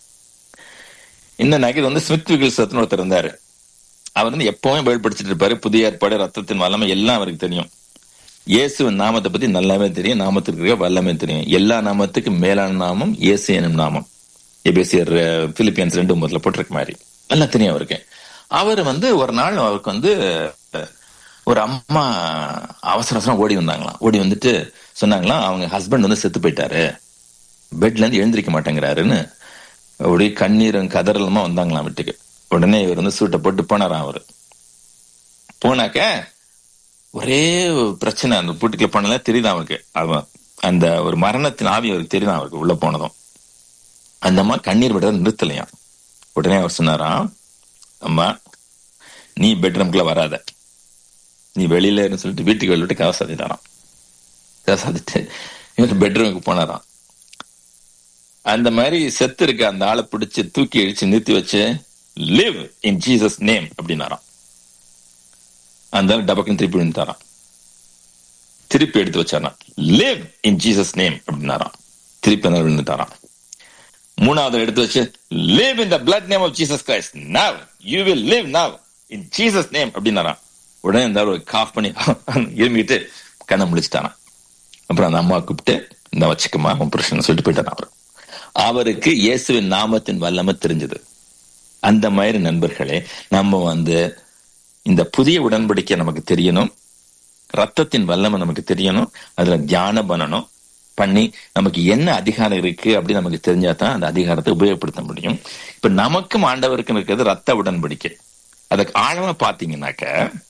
இந்த நகர் வந்து ஸ்மித் விகில்சத்னு ஒருத்தர் இருந்தாரு அவர் வந்து எப்பவுமே பைபிள் படிச்சுட்டு இருப்பாரு புதிய ஏற்பாடு ரத்தத்தின் வல்லமை எல்லாம் அவருக்கு தெரியும் இயேசுவின் நாமத்தை பத்தி நல்லாவே தெரியும் நாமத்திற்கு இருக்க வல்லமே தெரியும் எல்லா நாமத்துக்கும் மேலான நாமம் இயேசு எனும் நாமம் எபேசியர் அஹ், பிலிப்பியன்ஸ் ரெண்டு ஒன்பதுல போட்டிருக்க மாதிரி நல்லா தெரியும் அவருக்கு அவர் வந்து ஒரு நாள் அவருக்கு வந்து அஹ், ஒரு அம்மா அவசர அவசரம் ஓடி வந்தாங்களாம் ஓடி வந்துட்டு சொன்னாங்களாம் அவங்க ஹஸ்பண்ட் வந்து செத்து போயிட்டாரு பெட்ல இருந்து எழுந்திருக்க மாட்டேங்கிறாருன்னு அப்படியே கண்ணீரும் கதறலுமா வந்தாங்களாம் வீட்டுக்கு உடனே இவர் வந்து சூட்டை போட்டு போனாராம் அவரு போனாக்க ஒரே ஒரு பிரச்சனை அந்த பூட்டுக்குள்ள போனல தெரியுது அவருக்கு அவன் அந்த ஒரு மரணத்தின் ஆவி அவருக்கு தெரியுது அவருக்கு உள்ள போனதும் அந்த அம்மா கண்ணீர் விடுறத நிறுத்தலையாம் உடனே அவர் சொன்னாராம் அம்மா நீ பெட்ரூம்குள்ள வராத நீ வெளியில இருந்து சொல்லிட்டு வீட்டுக்கு வெளியிட்டு கதை சாத்திட்டாராம் கதை சாத்திட்டு இவர் பெட்ரூமுக்கு போனாராம் அந்த மாதிரி செத்து இருக்க அந்த ஆளை பிடிச்சு தூக்கி அடிச்சு நிறுத்தி வச்சு லிவ் இன் ஜீசஸ் நேம் அப்படின்னாராம் அந்த ஆள் டபக்குன்னு திருப்பி விழுந்தாராம் திருப்பி எடுத்து வச்சாராம் லிவ் இன் ஜீசஸ் நேம் அப்படின்னாராம் திருப்பி அந்த ஆள் விழுந்துட்டாராம் மூணாவது எடுத்து வச்சு live in the blood name of Jesus Christ now you will live now in Jesus name அப்படின்னாராம் உடனே இந்த ஆள் ஒரு காஃப் பண்ணி இருமிட்டு கண்ணை முடிச்சுட்டாராம் அப்புறம் அந்த அம்மா கூப்பிட்டு இந்த வச்சுக்கமா உன் புருஷன் சொல்லிட்டு போயிட்டாராம் அவர் அவருக்கு இயேசுவின் நாமத்தின் வல்லமை தெரிஞ்சது அந்த மாதிரி நண்பர்களே நம்ம வந்து இந்த புதிய உடன்படிக்கை நமக்கு தெரியணும் ரத்தத்தின் வல்லமை நமக்கு தெரியணும் அதுல தியானம் பண்ணணும் பண்ணி நமக்கு என்ன அதிகாரம் இருக்கு அப்படின்னு நமக்கு தெரிஞ்சாதான் அந்த அதிகாரத்தை உபயோகப்படுத்த முடியும் இப்ப நமக்கும் ஆண்டவருக்கும் இருக்கிறது ரத்த உடன்படிக்கை அதுக்கு ஆழமா பாத்தீங்கன்னாக்க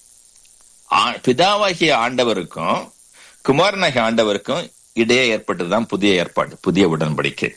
ஆ- பிதாவாகிய ஆண்டவருக்கும் குமாரனாகிய ஆண்டவருக்கும் இடையே ஏற்பட்டதுதான் புதிய ஏற்பாடு புதிய உடன்படிக்கை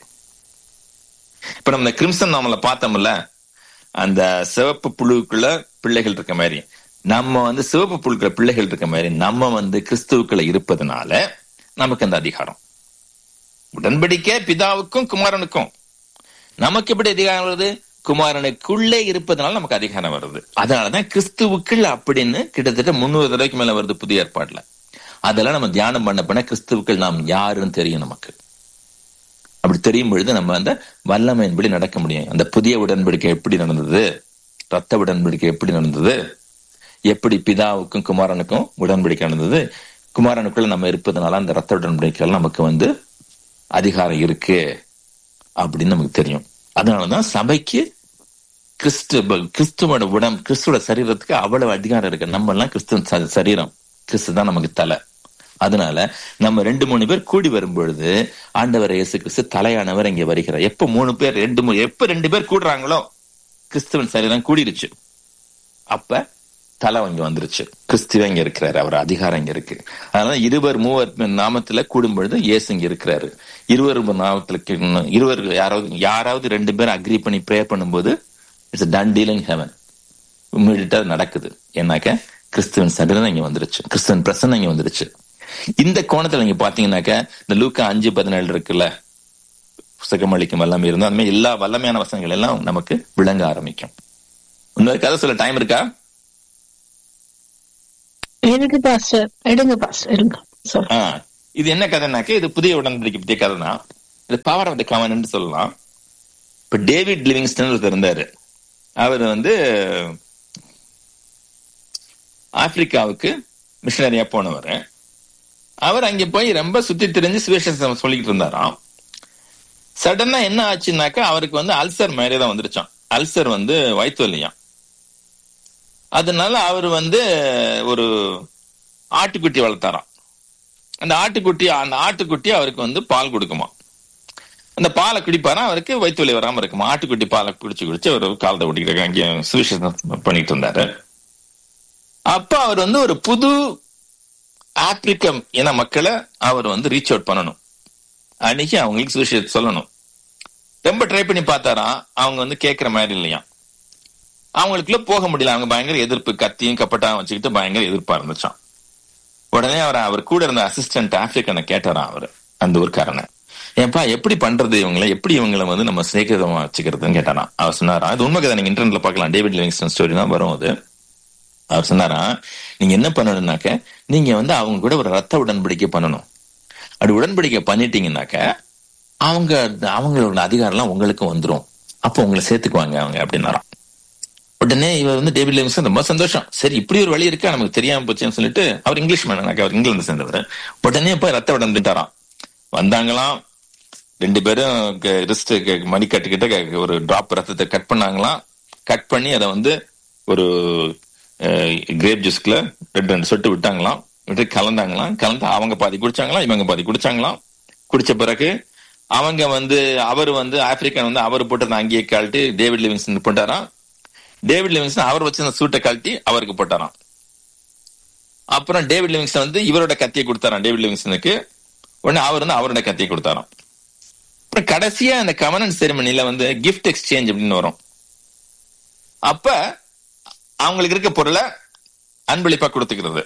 இப்ப நம்ம இந்த கிரிம்சன் நாமல பார்த்தோம்ல அந்த சிவப்பு புழுவுக்குள்ள பிள்ளைகள் இருக்க மாதிரி நம்ம வந்து சிவப்பு புழுக்கள பிள்ளைகள் இருக்க மாதிரி நம்ம வந்து கிறிஸ்துவுக்குள்ள இருப்பதனால நமக்கு அந்த அதிகாரம் உடன்படிக்கை பிதாவுக்கும் குமாரனுக்கும் நமக்கு எப்படி அதிகாரம் வருது குமாரனுக்குள்ளே இருப்பதனால நமக்கு அதிகாரம் வருது அதனாலதான் கிறிஸ்துவுக்குள் அப்படின்னு கிட்டத்தட்ட முன்னூறு தடவைக்கு மேல வருது புதிய ஏற்பாடுல அதெல்லாம் நம்ம தியானம் பண்ண பண்ண கிறிஸ்துவுக்குள் நாம் யாருன்னு தெரியும் நமக்கு அப்படி தெரியும் பொழுது நம்ம அந்த வல்லமையின்படி நடக்க முடியும் அந்த புதிய உடன்படிக்கை எப்படி நடந்தது ரத்த உடன்படிக்கை எப்படி நடந்தது எப்படி பிதாவுக்கும் குமாரனுக்கும் உடன்படிக்கை நடந்தது குமாரனுக்குள்ள நம்ம இருப்பதனால அந்த ரத்த உடன்படிக்கைகள் நமக்கு வந்து அதிகாரம் இருக்கு அப்படின்னு நமக்கு தெரியும் அதனாலதான் சபைக்கு கிறிஸ்து கிறிஸ்துவோட உடம் கிறிஸ்துவோட சரீரத்துக்கு அவ்வளவு அதிகாரம் இருக்கு நம்ம எல்லாம் கிறிஸ்துவ ச- சரீரம் கிறிஸ்து தான் நமக்கு தலை அதனால நம்ம ரெண்டு மூணு பேர் கூடி வரும் பொழுது ஆண்டவர் இயேசு கிறிஸ்து தலையானவர் இங்க வருகிறார் எப்ப மூணு பேர் ரெண்டு மூணு எப்ப ரெண்டு பேர் கூடுறாங்களோ கிறிஸ்துவன் சரீரம் கூடிருச்சு அப்ப தலை இங்க வந்துருச்சு கிறிஸ்துவ இங்க இருக்கிறாரு அவர் அதிகாரம் இங்க இருக்கு அதனால இருவர் மூவர் நாமத்துல கூடும் பொழுது இயேசு இங்க இருக்கிறாரு இருவர் நாமத்துல கி- இருவர் யாராவது யாராவது ரெண்டு பேரும் அக்ரி பண்ணி ப்ரேயர் பண்ணும்போது it's done deal in heaven immediately நடக்குது ஏன்னாக்க கிறிஸ்துவன் சரீரம் இங்க வந்துருச்சு கிறிஸ்துவன் பிரசன்னம் இங்க வந்துருச்சு இந்த கோணத்துல நீங்க பாத்தீங்கன்னாக்க இந்த லூக்கா அஞ்சு பதினேழு இருக்குல்ல சுகமளிக்கும் வல்லமை இருந்தா அந்த மாதிரி எல்லா வல்லமையான வசனங்கள் எல்லாம் நமக்கு விளங்க ஆரம்பிக்கும் இன்னொரு கதை சொல்ல டைம் இருக்கா எனக்கு பாஸ்டர் எடுங்க பாஸ்டர் எடுங்க சொல்லுங்க ஆ, இது என்ன கதைனாக்க இது புதிய உடன்படிக்கை பற்றிய கதை தான் இது பவர் ஆஃப் த கவர்னு சொல்லலாம் இப்ப டேவிட் லிவிங்ஸ்டன் ஒருத்தர் இருந்தாரு அவர் வந்து ஆப்பிரிக்காவுக்கு மிஷனரியா போனவர் அவர் அங்க போய் ரொம்ப சுத்தி திரிஞ்சு சுவிசேஷம் சொல்லிக்கிட்டு இருந்தாராம் சடனா என்ன ஆச்சுன்னாக்கா அவருக்கு வந்து அல்சர் மாதிரி தான் வந்துருச்சான் அல்சர் வந்து வயிற்று வலியாம் அதனால அவர் வந்து ஒரு ஆட்டுக்குட்டி வளர்த்தாராம் அந்த ஆட்டுக்குட்டி அந்த ஆட்டுக்குட்டி அவருக்கு வந்து பால் கொடுக்குமா அந்த பாலை குடிப்பாரா அவருக்கு வயிற்று வலி வராம இருக்குமா ஆட்டுக்குட்டி பாலை குடிச்சு குடிச்சு அவர் காலத்தை ஓட்டிக்கிட்டு அங்கே சுவிசேஷம் பண்ணிட்டு இருந்தாரு அப்ப அவர் வந்து ஒரு புது ஆப்பிரிக்க இன மக்களை அவர் வந்து ரீச் அவுட் பண்ணணும் அன்னைக்கு அவங்களுக்கு சுவிசேஷத்தை சொல்லணும் ரொம்ப ட்ரை பண்ணி பார்த்தாராம் அவங்க வந்து கேட்கிற மாதிரி இல்லையா அவங்களுக்குள்ள போக முடியல அவங்க பயங்கர எதிர்ப்பு கத்தியும் கப்பட்டாவும் வச்சுக்கிட்டு பயங்கர எதிர்ப்பா இருந்துச்சான் உடனே அவர் அவர் கூட இருந்த அசிஸ்டன்ட் ஆப்பிரிக்கனை கேட்டாராம் அவர் அந்த ஊர்க்காரனை ஏன்பா எப்படி பண்றது இவங்களை எப்படி இவங்களை வந்து நம்ம சேக்கிரமா வச்சுக்கிறதுன்னு கேட்டாராம் அவர் சொன்னாரா அது உண்மை கதை நீங்க இன்டர்நெட்ல பார்க்கலாம் டேவிட் லிவிங்ஸ்டன் ஸ்டோரி தான் வரும் அது அவர் சொன்னாராம் நீங்க என்ன பண்ணணும்னாக்க நீங்க வந்து அவங்க கூட ஒரு ரத்த உடன்படிக்கை பண்ணணும் அப்படி உடன்படிக்கை பண்ணிட்டீங்கன்னாக்க அவங்க அவங்களோட அதிகாரம்லாம் உங்களுக்கு வந்துரும் அப்போ உங்களை சேர்த்துக்குவாங்க அவங்க அப்படின்னாராம் உடனே இவர் வந்து டேவிட் லிவிங்ஸ்டன் ரொம்ப சந்தோஷம் சரி இப்படி ஒரு வழி இருக்கா நமக்கு தெரியாம போச்சுன்னு சொல்லிட்டு அவர் இங்கிலீஷ் மேனாக்க அவர் இங்கிலாந்து சேர்ந்தவர் உடனே போய் ரத்த உடன்பட்டாராம் வந்தாங்களாம் ரெண்டு பேரும் ரிஸ்ட் மணி கட்டுக்கிட்ட ஒரு டிராப் ரத்தத்தை கட் பண்ணாங்களாம் கட் பண்ணி அதை வந்து ஒரு கிரேப் ஜூஸ்க்குள்ள ரெண்டு ரெண்டு சொட்டு விட்டாங்களாம் விட்டு கலந்தாங்களாம் கலந்து அவங்க பாதி குடிச்சாங்களாம் இவங்க பாதி குடிச்சாங்களாம் குடிச்ச பிறகு அவங்க வந்து அவர் வந்து ஆப்பிரிக்கன் வந்து அவர் போட்டிருந்த அங்கேயே கழட்டி டேவிட் லிவிங்ஸ்டன் போட்டாராம் டேவிட் லிவிங்ஸ்டன் அவர் வச்சிருந்த சூட்டை கழட்டி அவருக்கு போட்டாராம் அப்புறம் டேவிட் லிவிங்ஸ்டன் வந்து இவரோட கத்தியை கொடுத்தாராம் டேவிட் லிவிங்ஸ்டனுக்கு உடனே அவர் வந்து அவரோட கத்தியை கொடுத்தாராம் அப்புறம் கடைசியா அந்த கவர்னன்ஸ் செரிமனில வந்து கிஃப்ட் எக்ஸ்சேஞ்ச் அப்படின்னு வரும் அப்ப அவங்களுக்கு இருக்க பொருளை அன்பளிப்பா கொடுத்துக்கிறது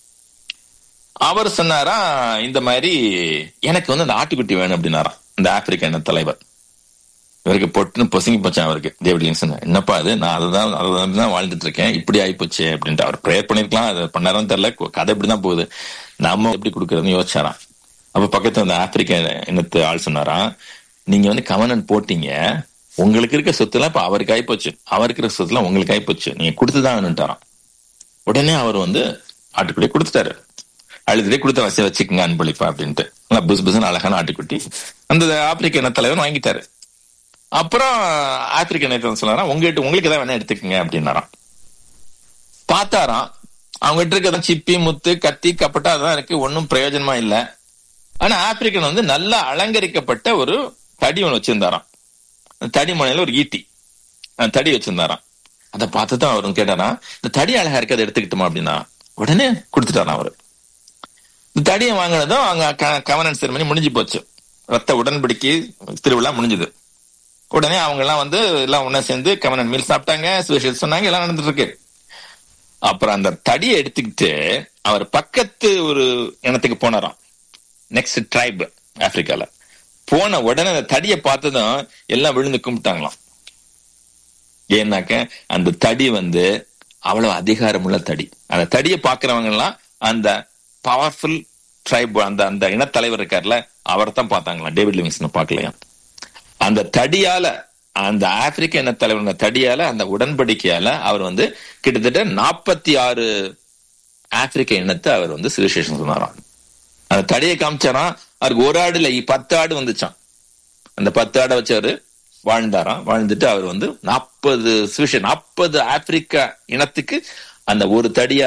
அவர் சொன்னாரா இந்த மாதிரி எனக்கு வந்து அந்த ஆட்டுக்குட்டி வேணும் அப்படின்னாராம் இந்த ஆப்பிரிக்க இன தலைவர் இவருக்கு பொட்டுன்னு பொசுங்கி போச்சான் அவருக்கு டேவிட் லிங்சன் என்னப்பா அது நான் அதுதான் அதுதான் தான் வாழ்ந்துட்டு இருக்கேன் இப்படி ஆயிப்போச்சு அப்படின்ட்டு அவர் ப்ரேயர் பண்ணிருக்கலாம் அதை பண்ணாரான்னு தெரியல கதை இப்படிதான் போகுது நாம எப்படி கொடுக்கறதுன்னு யோசிச்சாராம் அப்ப பக்கத்துல அந்த ஆப்பிரிக்க இனத்து ஆள் சொன்னாராம் நீங்க வந்து கவர்னன் போட்டீங்க உங்களுக்கு இருக்க சொத்துலாம் இப்ப அவருக்கு ஆயிப்போச்சு அவருக்கு இருக்க சொத்துலாம் உங்களுக்கு ஆயிப்போச்சு நீங்க கொடுத்துதான் வேணும்ட்டாராம் உடனே அவர் வந்து ஆட்டுக்குட்டியை கொடுத்துட்டாரு அழுதுட்டே கொடுத்த வசதி வச்சுக்கோங்க அன்பளிப்பா அப்படின்ட்டு நல்லா புஸ் புஸ்னு அழகான ஆட்டுக்குட்டி அந்த ஆப்பிரிக்க இன தலைவர் வாங்கிட்டாரு அப்புறம் ஆப்பிரிக்க இனத்தை சொன்னாரா உங்ககிட்ட உங்களுக்கு தான் வேணா எடுத்துக்கங்க அப்படின்னாராம் பார்த்தாராம் அவங்ககிட்ட இருக்கதான் சிப்பி முத்து கத்தி கப்பட்டா அதான் இருக்கு ஒன்னும் பிரயோஜனமா இல்ல ஆனா ஆப்பிரிக்கன் வந்து நல்லா அலங்கரிக்கப்பட்ட ஒரு தடி ஒன்று வச்சிருந்தாராம் அந்த தடி முனையில ஒரு ஈட்டி அந்த தடி வச்சிருந்தாராம் அதை பார்த்து தான் அவரும் கேட்டாராம் இந்த தடி அழகா இருக்கு அதை எடுத்துக்கிட்டோமா அப்படின்னா உடனே கொடுத்துட்டாராம் அவரு இந்த தடியை வாங்கினதும் அங்க கவர்னன்ஸ் செரிமனி முடிஞ்சு போச்சு ரத்த உடன்படிக்கை திருவிழா முடிஞ்சது உடனே அவங்க எல்லாம் வந்து எல்லாம் ஒன்னா சேர்ந்து கவர்னன் மீல் சாப்பிட்டாங்க சுவிசேஷம் சொன்னாங்க எல்லாம் நடந்துட்டு இருக்கு அப்புறம் அந்த தடியை எடுத்துக்கிட்டு அவர் பக்கத்து ஒரு இனத்துக்கு போனாராம் நெக்ஸ்ட் ட்ரைப் ஆப்பிரிக்கால போன உடனே அந்த தடியை பார்த்ததும் எல்லாம் விழுந்து கும்பிட்டாங்களாம் ஏன்னாக்க அந்த தடி வந்து அவ்வளவு அதிகாரமுள்ள தடி அந்த தடியை பாக்குறவங்க எல்லாம் அந்த பவர்ஃபுல் ட்ரைப் அந்த அந்த இனத்தலைவர் இருக்கார்ல அவரை தான் பார்த்தாங்களாம் டேவிட் லிவிங்ஸ்டன் பார்க்கலையா அந்த தடியால அந்த ஆப்பிரிக்க இனத்தலைவர் தடியால அந்த உடன்படிக்கையால அவர் வந்து கிட்டத்தட்ட நாற்பத்தி ஆறு ஆப்பிரிக்க இனத்தை அவர் வந்து சுவிசேஷம் சொன்னாராம் அந்த தடியை காமிச்சாராம் அவருக்கு ஒரு ஆடு இல்ல பத்து ஆடு வந்துச்சான் அந்த பத்து ஆடை வச்சு அவரு வாழ்ந்தாராம் வாழ்ந்துட்டு அவர் வந்து நாற்பது சுவிசேஷம் நாற்பது ஆப்பிரிக்க இனத்துக்கு அந்த ஒரு தடியால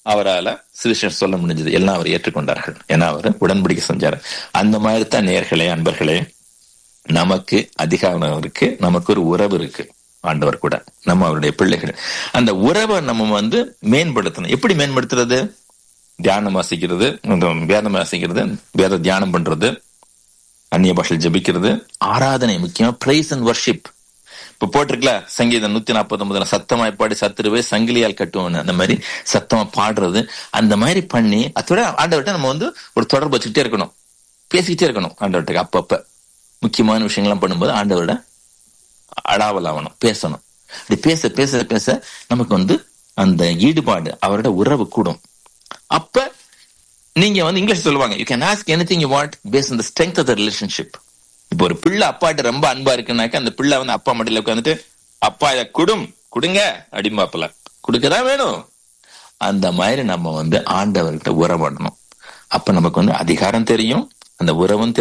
அவரால சுவிசேஷம் சொல்ல முடிஞ்சது எல்லாம் அவர் ஏற்றுக்கொண்டார்கள் ஏன்னா அவர் உடன்படிக்கை செஞ்சாரு அந்த மாதிரி தான் நேர்களே அன்பர்களே நமக்கு அதிகாரம் இருக்கு நமக்கு ஒரு உறவு இருக்கு ஆண்டவர் கூட நம்ம அவருடைய பிள்ளைகள் அந்த உறவை நம்ம வந்து மேம்படுத்தணும் எப்படி மேம்படுத்துறது தியானம் வாசிக்கிறது இந்த வேதம் வாசிக்கிறது வேத தியானம் பண்றது அந்நிய பாஷையில் ஜெபிக்கிறது ஆராதனை முக்கியமா பிரைஸ் அண்ட் வர்ஷிப் இப்ப போட்டிருக்கல சங்கீதம் நூத்தி நாற்பத்தி ஒன்பதுல சத்தமாய் பாடி சத்துருவே சங்கிலியால் கட்டுவோன்னு அந்த மாதிரி சத்தமா பாடுறது அந்த மாதிரி பண்ணி அதோட ஆண்டவர்கிட்ட நம்ம வந்து ஒரு தொடர்பு வச்சுக்கிட்டே இருக்கணும் பேசிக்கிட்டே இருக்கணும் ஆண்டவர்கிட்ட அப்பப்ப முக்கியமான விஷயங்கள்லாம் பண்ணும்போது ஆண்டவரோட அடாவல் ஆகணும் பேசணும் அப்படி பேச பேச பேச நமக்கு வந்து அந்த ஈடுபாடு அவரோட உறவு கூடும் அப்ப நீங்க வந்து இங்கிலீஷ் சொல்லுவாங்க you can ask anything you want base இந்த ஸ்ட்ரென்த் ஆஃப் த ரிலேஷன்ஷிப் இப்போ ஒரு பிள்ளை அப்பாட்ட ரொம்ப அன்பா இருக்குனாக்க அந்த பிள்ளை வந்து அப்பா மடியில உட்காந்துட்டு அப்பா இதை குடும் குடுங்க அப்படிம்பாப்பல கொடுக்கதான் வேணும் அந்த மாதிரி நம்ம வந்து ஆண்டவர்கிட்ட உறவாடணும் அப்ப நமக்கு வந்து அதிகாரம் தெரியும் அந்த உறவும் தெரியும்